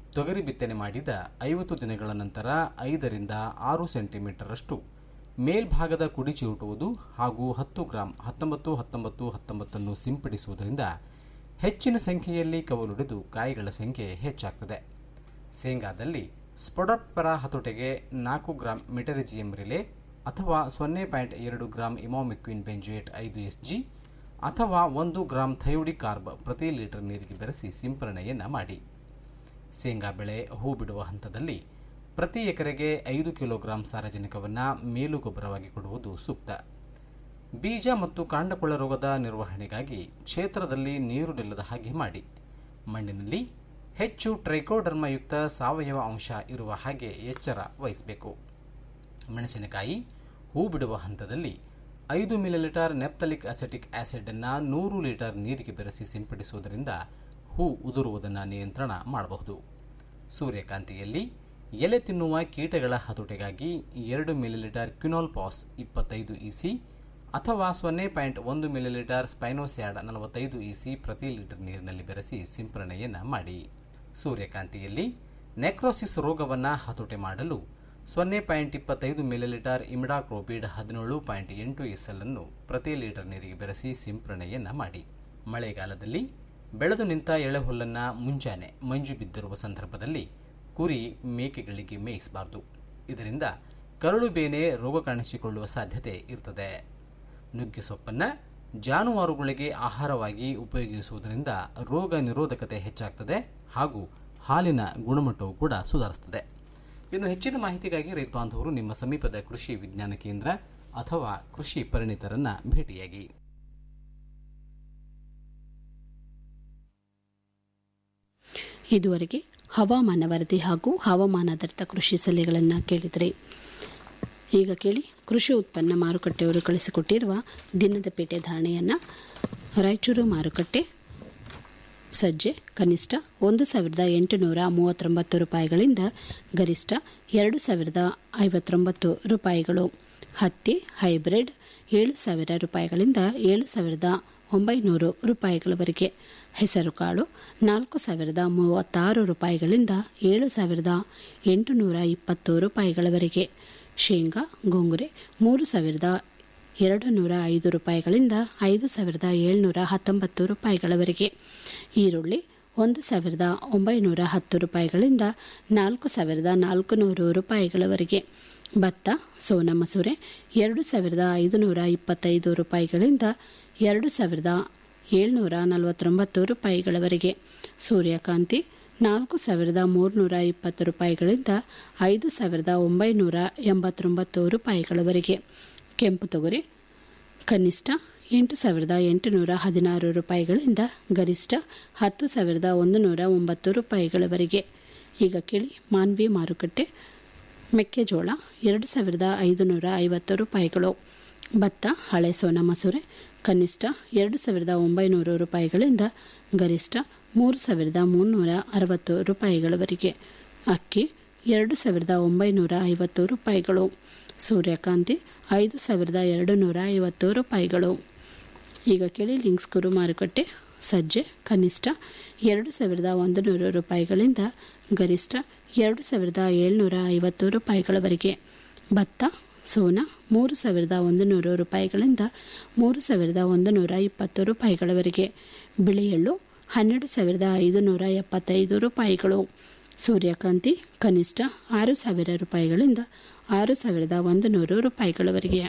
ತೊಗರಿ ಬಿತ್ತನೆ ಮಾಡಿದ ಐವತ್ತು ದಿನಗಳ ನಂತರ ಐದರಿಂದ ಆರು ಸೆಂಟಿಮೀಟರಷ್ಟು ಮೇಲ್ಭಾಗದ ಕುಡಿ ಚಿವುಟುವುದು ಹಾಗೂ ಹತ್ತು ಗ್ರಾಂ ಹತ್ತೊಂಬತ್ತು ಹತ್ತೊಂಬತ್ತು ಹತ್ತೊಂಬತ್ತನ್ನು ಸಿಂಪಡಿಸುವುದರಿಂದ ಹೆಚ್ಚಿನ ಸಂಖ್ಯೆಯಲ್ಲಿ ಕವಲೊಡೆದು ಕಾಯಿಗಳ ಸಂಖ್ಯೆ ಹೆಚ್ಚಾಗ್ತದೆ ಶೇಂಗಾದಲ್ಲಿ ಸ್ಪೊಡೋಟ್ಪರ ಹತೋಟೆಗೆ ನಾಲ್ಕು ಗ್ರಾಂ ಮೆಟರಿಜಿಯಂ ರಿಲೆ ಅಥವಾ ಸೊನ್ನೆ ಪಾಯಿಂಟ್ ಎರಡು ಗ್ರಾಂ ಇಮಾಮಿಕ್ವಿನ್ ಬೆಂಜುಯೇಟ್ ಐದು ಎಸ್ ಜಿ ಅಥವಾ ಒಂದು ಗ್ರಾಂ ಥೈಯೋಡಿ ಕಾರ್ಬ್ ಪ್ರತಿ ಲೀಟರ್ ನೀರಿಗೆ ಬೆರೆಸಿ ಸಿಂಪರಣೆಯನ್ನು ಮಾಡಿ ಶೇಂಗಾ ಬೆಳೆ ಹೂ ಬಿಡುವ ಹಂತದಲ್ಲಿ ಪ್ರತಿ ಎಕರೆಗೆ ಐದು ಕಿಲೋಗ್ರಾಂ ಸಾರಜನಕವನ್ನು ಮೇಲು ಗೊಬ್ಬರವಾಗಿ ಕೊಡುವುದು ಸೂಕ್ತ ಬೀಜ ಮತ್ತು ಕಾಂಡಕೊಳ ರೋಗದ ನಿರ್ವಹಣೆಗಾಗಿ ಕ್ಷೇತ್ರದಲ್ಲಿ ನೀರು ನಿಲ್ಲದ ಹಾಗೆ ಮಾಡಿ ಮಣ್ಣಿನಲ್ಲಿ ಹೆಚ್ಚು ಟ್ರೈಕೋಡರ್ಮಯುಕ್ತ ಸಾವಯವ ಅಂಶ ಇರುವ ಹಾಗೆ ಎಚ್ಚರ ವಹಿಸಬೇಕು ಮೆಣಸಿನಕಾಯಿ ಹೂ ಬಿಡುವ ಹಂತದಲ್ಲಿ ಐದು ಮಿಲಿಲೀಟರ್ ನೆಪ್ತಲಿಕ್ ಅಸೆಟಿಕ್ ಆಸಿಡನ್ನು ನೂರು ಲೀಟರ್ ನೀರಿಗೆ ಬೆರೆಸಿ ಸಿಂಪಡಿಸುವುದರಿಂದ ಹೂ ಉದುರುವುದನ್ನು ನಿಯಂತ್ರಣ ಮಾಡಬಹುದು ಸೂರ್ಯಕಾಂತಿಯಲ್ಲಿ ಎಲೆ ತಿನ್ನುವ ಕೀಟಗಳ ಹತೋಟಿಗಾಗಿ ಎರಡು ಮಿಲಿಲೀಟರ್ ಕ್ವಿನೋಲ್ ಪಾಸ್ ಇಪ್ಪತ್ತೈದು ಇಸಿ ಅಥವಾ ಸೊನ್ನೆ ಪಾಯಿಂಟ್ ಒಂದು ಮಿಲಿಲೀಟರ್ ಸ್ಪೈನೋಸ್ಯಾಡ್ ನಲವತ್ತೈದು ಇಸಿ ಪ್ರತಿ ಲೀಟರ್ ನೀರಿನಲ್ಲಿ ಬೆರೆಸಿ ಸಿಂಪರಣೆಯನ್ನು ಮಾಡಿ ಸೂರ್ಯಕಾಂತಿಯಲ್ಲಿ ನೆಕ್ರೋಸಿಸ್ ರೋಗವನ್ನು ಹತೋಟಿ ಮಾಡಲು ಸೊನ್ನೆ ಪಾಯಿಂಟ್ ಇಪ್ಪತ್ತೈದು ಮಿಲಿಲೀಟರ್ ಇಮಿಡಾಕ್ರೋಪಿಡ್ ಹದಿನೇಳು ಪಾಯಿಂಟ್ ಎಂಟು ಎಸ್ಎಲ್ ಅನ್ನು ಪ್ರತಿ ಲೀಟರ್ ನೀರಿಗೆ ಬೆರೆಸಿ ಸಿಂಪರಣೆಯನ್ನು ಮಾಡಿ ಮಳೆಗಾಲದಲ್ಲಿ ಬೆಳೆದು ನಿಂತ ಎಳೆಹುಲ್ಲನ್ನು ಮುಂಜಾನೆ ಮಂಜು ಬಿದ್ದಿರುವ ಸಂದರ್ಭದಲ್ಲಿ ಕುರಿ ಮೇಕೆಗಳಿಗೆ ಮೇಯಿಸಬಾರದು ಇದರಿಂದ ಕರಳು ಬೇನೆ ರೋಗ ಕಾಣಿಸಿಕೊಳ್ಳುವ ಸಾಧ್ಯತೆ ಇರ್ತದೆ ನುಗ್ಗೆ ಸೊಪ್ಪನ್ನು ಜಾನುವಾರುಗಳಿಗೆ ಆಹಾರವಾಗಿ ಉಪಯೋಗಿಸುವುದರಿಂದ ರೋಗ ನಿರೋಧಕತೆ ಹೆಚ್ಚಾಗ್ತದೆ ಹಾಗೂ ಹಾಲಿನ ಗುಣಮಟ್ಟವು ಕೂಡ ಸುಧಾರಿಸ್ತದೆ ಇನ್ನು ಹೆಚ್ಚಿನ ಮಾಹಿತಿಗಾಗಿ ರೈತ ಬಾಂಧವರು ನಿಮ್ಮ ಸಮೀಪದ ಕೃಷಿ ವಿಜ್ಞಾನ ಕೇಂದ್ರ ಅಥವಾ ಕೃಷಿ ಪರಿಣಿತರನ್ನ ಭೇಟಿಯಾಗಿ ಇದುವರೆಗೆ ಹವಾಮಾನ ವರದಿ ಹಾಗೂ ಹವಾಮಾನಾಧಾರಿತ ಕೃಷಿ ಸಲಹೆಗಳನ್ನು ಕೇಳಿದರೆ ಈಗ ಕೇಳಿ ಕೃಷಿ ಉತ್ಪನ್ನ ಮಾರುಕಟ್ಟೆಯವರು ಕಳಿಸಿಕೊಟ್ಟಿರುವ ದಿನದ ಪೇಟೆ ಧಾರಣೆಯನ್ನು ರಾಯಚೂರು ಮಾರುಕಟ್ಟೆ ಸಜ್ಜೆ ಕನಿಷ್ಠ ಒಂದು ಸಾವಿರದ ಎಂಟುನೂರ ಮೂವತ್ತೊಂಬತ್ತು ರೂಪಾಯಿಗಳಿಂದ ಗರಿಷ್ಠ ಎರಡು ಸಾವಿರದ ಐವತ್ತೊಂಬತ್ತು ರೂಪಾಯಿಗಳು ಹತ್ತಿ ಹೈಬ್ರಿಡ್ ಏಳು ಸಾವಿರ ರೂಪಾಯಿಗಳಿಂದ ಏಳು ಸಾವಿರದ ಒಂಬೈನೂರು ರೂಪಾಯಿಗಳವರೆಗೆ ಹೆಸರುಕಾಳು ನಾಲ್ಕು ಸಾವಿರದ ಮೂವತ್ತಾರು ರೂಪಾಯಿಗಳಿಂದ ಏಳು ಸಾವಿರದ ಎಂಟುನೂರ ಇಪ್ಪತ್ತು ರೂಪಾಯಿಗಳವರೆಗೆ ಶೇಂಗಾ ಗೊಂಗುರೆ ಮೂರು ಸಾವಿರದ ಎರಡು ನೂರ ಐದು ರೂಪಾಯಿಗಳಿಂದ ಐದು ಸಾವಿರದ ಏಳ್ನೂರ ಹತ್ತೊಂಬತ್ತು ರೂಪಾಯಿಗಳವರೆಗೆ ಈರುಳ್ಳಿ ಒಂದು ಸಾವಿರದ ಒಂಬೈನೂರ ಹತ್ತು ರೂಪಾಯಿಗಳಿಂದ ನಾಲ್ಕು ಸಾವಿರದ ನಾಲ್ಕುನೂರು ರೂಪಾಯಿಗಳವರೆಗೆ ಭತ್ತ ಸೋನಾ ಮಸೂರೆ ಎರಡು ಸಾವಿರದ ಐದುನೂರ ಇಪ್ಪತ್ತೈದು ರೂಪಾಯಿಗಳಿಂದ ಎರಡು ಸಾವಿರದ ಏಳ್ನೂರ ನಲವತ್ತೊಂಬತ್ತು ರೂಪಾಯಿಗಳವರೆಗೆ ಸೂರ್ಯಕಾಂತಿ ನಾಲ್ಕು ಸಾವಿರದ ಮೂರುನೂರ ಇಪ್ಪತ್ತು ರೂಪಾಯಿಗಳಿಂದ ಐದು ಸಾವಿರದ ಒಂಬೈನೂರ ಎಂಬತ್ತೊಂಬತ್ತು ರೂಪಾಯಿಗಳವರೆಗೆ ಕೆಂಪು ತೊಗರಿ ಕನಿಷ್ಠ ಎಂಟು ಸಾವಿರದ ಎಂಟುನೂರ ಹದಿನಾರು ರೂಪಾಯಿಗಳಿಂದ ಗರಿಷ್ಠ ಹತ್ತು ಸಾವಿರದ ಒಂದು ನೂರ ಒಂಬತ್ತು ರೂಪಾಯಿಗಳವರೆಗೆ ಈಗ ಕೇಳಿ ಮಾನ್ವಿ ಮಾರುಕಟ್ಟೆ ಮೆಕ್ಕೆಜೋಳ ಎರಡು ಸಾವಿರದ ಐದುನೂರ ಐವತ್ತು ರೂಪಾಯಿಗಳು ಭತ್ತ ಹಳೆ ಸೋನಾ ಮಸೂರೆ ಕನಿಷ್ಠ ಎರಡು ಸಾವಿರದ ಒಂಬೈನೂರು ರೂಪಾಯಿಗಳಿಂದ ಗರಿಷ್ಠ ಮೂರು ಸಾವಿರದ ಮುನ್ನೂರ ಅರವತ್ತು ರೂಪಾಯಿಗಳವರೆಗೆ ಅಕ್ಕಿ ಎರಡು ಸಾವಿರದ ಒಂಬೈನೂರ ಐವತ್ತು ರೂಪಾಯಿಗಳು ಸೂರ್ಯಕಾಂತಿ ಐದು ಸಾವಿರದ ಎರಡು ನೂರ ಐವತ್ತು ರೂಪಾಯಿಗಳು ಈಗ ಕೇಳಿ ಲಿಂಕ್ಸ್ ಕುರು ಮಾರುಕಟ್ಟೆ ಸಜ್ಜೆ ಕನಿಷ್ಠ ಎರಡು ಸಾವಿರದ ಒಂದು ನೂರು ರೂಪಾಯಿಗಳಿಂದ ಗರಿಷ್ಠ ಎರಡು ಸಾವಿರದ ಏಳ್ನೂರ ಐವತ್ತು ರೂಪಾಯಿಗಳವರೆಗೆ ಭತ್ತ ಸೋನಾ ಮೂರು ಸಾವಿರದ ಒಂದು ನೂರು ರೂಪಾಯಿಗಳಿಂದ ಮೂರು ಸಾವಿರದ ಒಂದು ನೂರ ಇಪ್ಪತ್ತು ರೂಪಾಯಿಗಳವರೆಗೆ ಬಿಳಿ ಎಳ್ಳು ಹನ್ನೆರಡು ಸಾವಿರದ ಐದು ನೂರ ಎಪ್ಪತ್ತೈದು ರೂಪಾಯಿಗಳು ಸೂರ್ಯಕಾಂತಿ ಕನಿಷ್ಠ ಆರು ಸಾವಿರ ರೂಪಾಯಿಗಳಿಂದ ಆರು ಸಾವಿರದ ಒಂದು ನೂರು ರೂಪಾಯಿಗಳವರೆಗೆ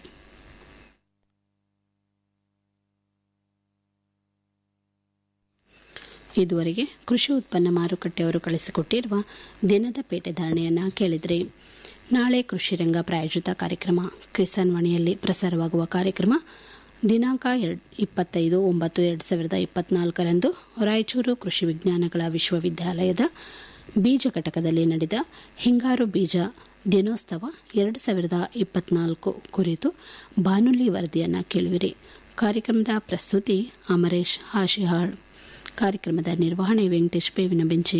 ಇದುವರೆಗೆ ಕೃಷಿ ಉತ್ಪನ್ನ ಮಾರುಕಟ್ಟೆಯವರು ಕಳಿಸಿಕೊಟ್ಟಿರುವ ದಿನದ ಪೇಟೆ ಧಾರಣೆಯನ್ನು ಕೇಳಿದ್ರಿ ನಾಳೆ ಕೃಷಿ ರಂಗ ಪ್ರಾಯೋಜಿತ ಕಾರ್ಯಕ್ರಮ ಕಿಸಾನ್ ವಾಣಿಯಲ್ಲಿ ಪ್ರಸಾರವಾಗುವ ಕಾರ್ಯಕ್ರಮ ದಿನಾಂಕ ಎರಡ್ ಇಪ್ಪತ್ತೈದು ಒಂಬತ್ತು ಎರಡು ಸಾವಿರದ ಇಪ್ಪತ್ನಾಲ್ಕರಂದು ರಾಯಚೂರು ಕೃಷಿ ವಿಜ್ಞಾನಗಳ ವಿಶ್ವವಿದ್ಯಾಲಯದ ಬೀಜ ಘಟಕದಲ್ಲಿ ನಡೆದ ಹಿಂಗಾರು ಬೀಜ ದಿನೋತ್ಸವ ಎರಡು ಸಾವಿರದ ಇಪ್ಪತ್ನಾಲ್ಕು ಕುರಿತು ಬಾನುಲಿ ವರದಿಯನ್ನು ಕೇಳುವಿರಿ ಕಾರ್ಯಕ್ರಮದ ಪ್ರಸ್ತುತಿ ಅಮರೇಶ್ ಹಾಶಿಹಾಳ್ ಕಾರ್ಯಕ್ರಮದ ನಿರ್ವಹಣೆ ವೆಂಕಟೇಶ್ ಬೇವಿನ ಬೆಂಚಿ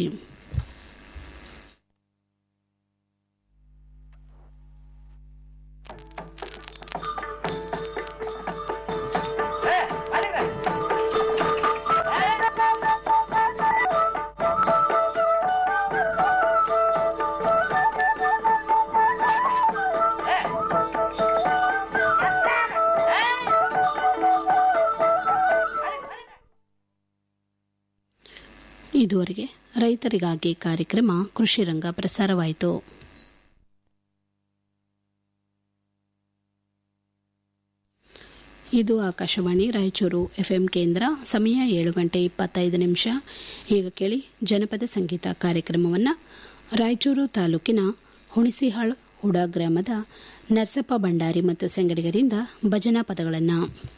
ಇದುವರೆಗೆ ರೈತರಿಗಾಗಿ ಕಾರ್ಯಕ್ರಮ ಕೃಷಿ ರಂಗ ಪ್ರಸಾರವಾಯಿತು ಇದು ಆಕಾಶವಾಣಿ ರಾಯಚೂರು ಎಫ್ಎಂ ಕೇಂದ್ರ ಸಮಯ ಏಳು ಗಂಟೆ ಇಪ್ಪತ್ತೈದು ನಿಮಿಷ ಈಗ ಕೇಳಿ ಜನಪದ ಸಂಗೀತ ಕಾರ್ಯಕ್ರಮವನ್ನು ರಾಯಚೂರು ತಾಲೂಕಿನ ಹುಣಸಿಹಾಳ್ ಹುಡ ಗ್ರಾಮದ ನರಸಪ್ಪ ಭಂಡಾರಿ ಮತ್ತು ಸಂಗಡಿಗರಿಂದ ಭಜನಾ ಪದಗಳನ್ನು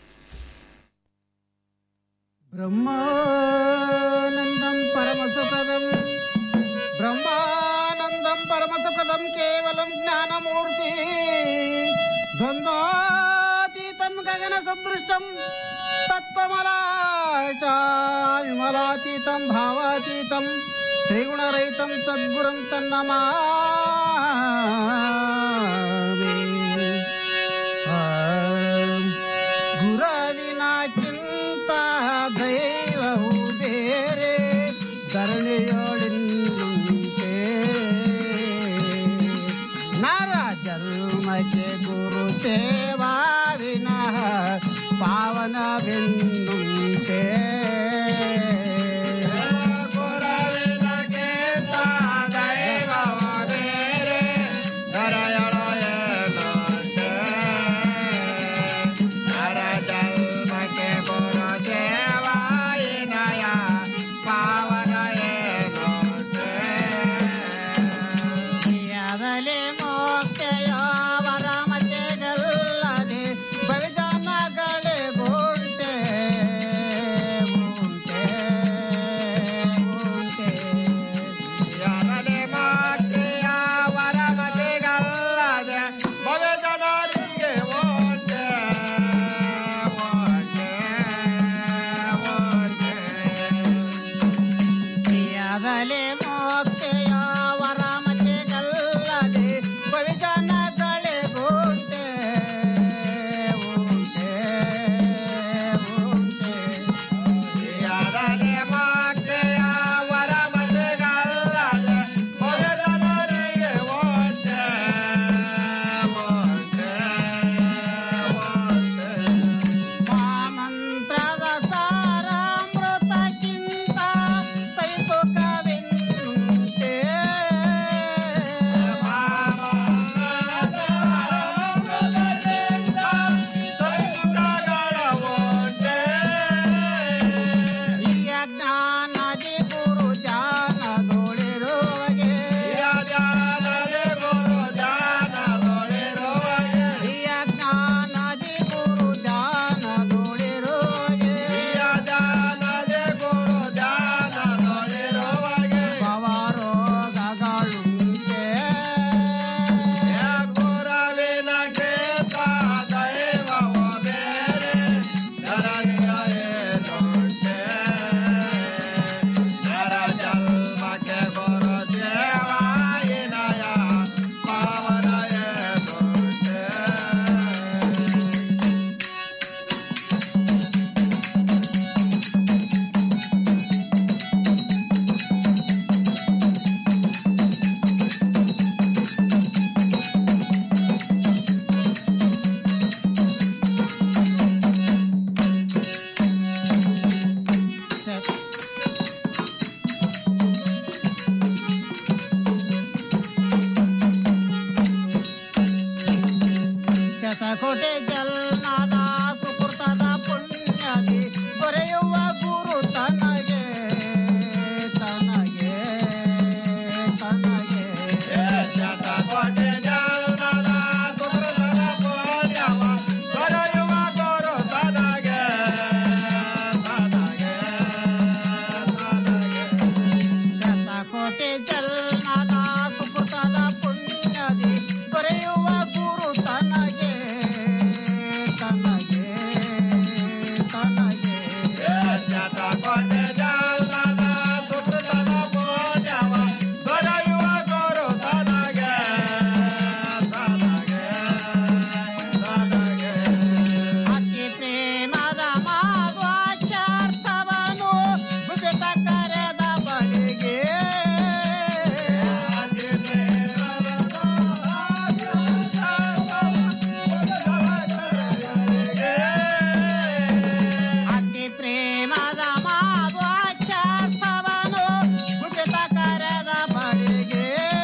ಬ್ರಹ್ಮಾನಂದಂ ಪರಮಸುಖದಂ ಬ್ರಹ್ಮಾನಂದಂ ಪರಮಸುಖದಂ ಕೇವಲಂ ಜ್ಞಾನಮೂರ್ತಿ ದ್ವಂದ್ವಾತೀತಂ ಗಗನ ಸದೃಷ್ಟಂ ತತ್ವಮಲಾಚಾಯುಮಲಾತೀತಂ ಭಾವಾತೀತಂ ತ್ರಿಗುಣರಹಿತಂ ಸದ್ಗುರಂ ತನ್ನಮಾಮಿ ಆಂ. ಗುರುವಿನಕ್ಕಿಂತ ದೈವವು ಬೇರೆ ಧರಣಿಯೋಳಿಂತೆ ನರ ಜನ್ಮಕ್ಕೆ ಗುರು ಸೇವಾ ವಿನಃ ಪಾವನವೆನ್ನುಂಟೆ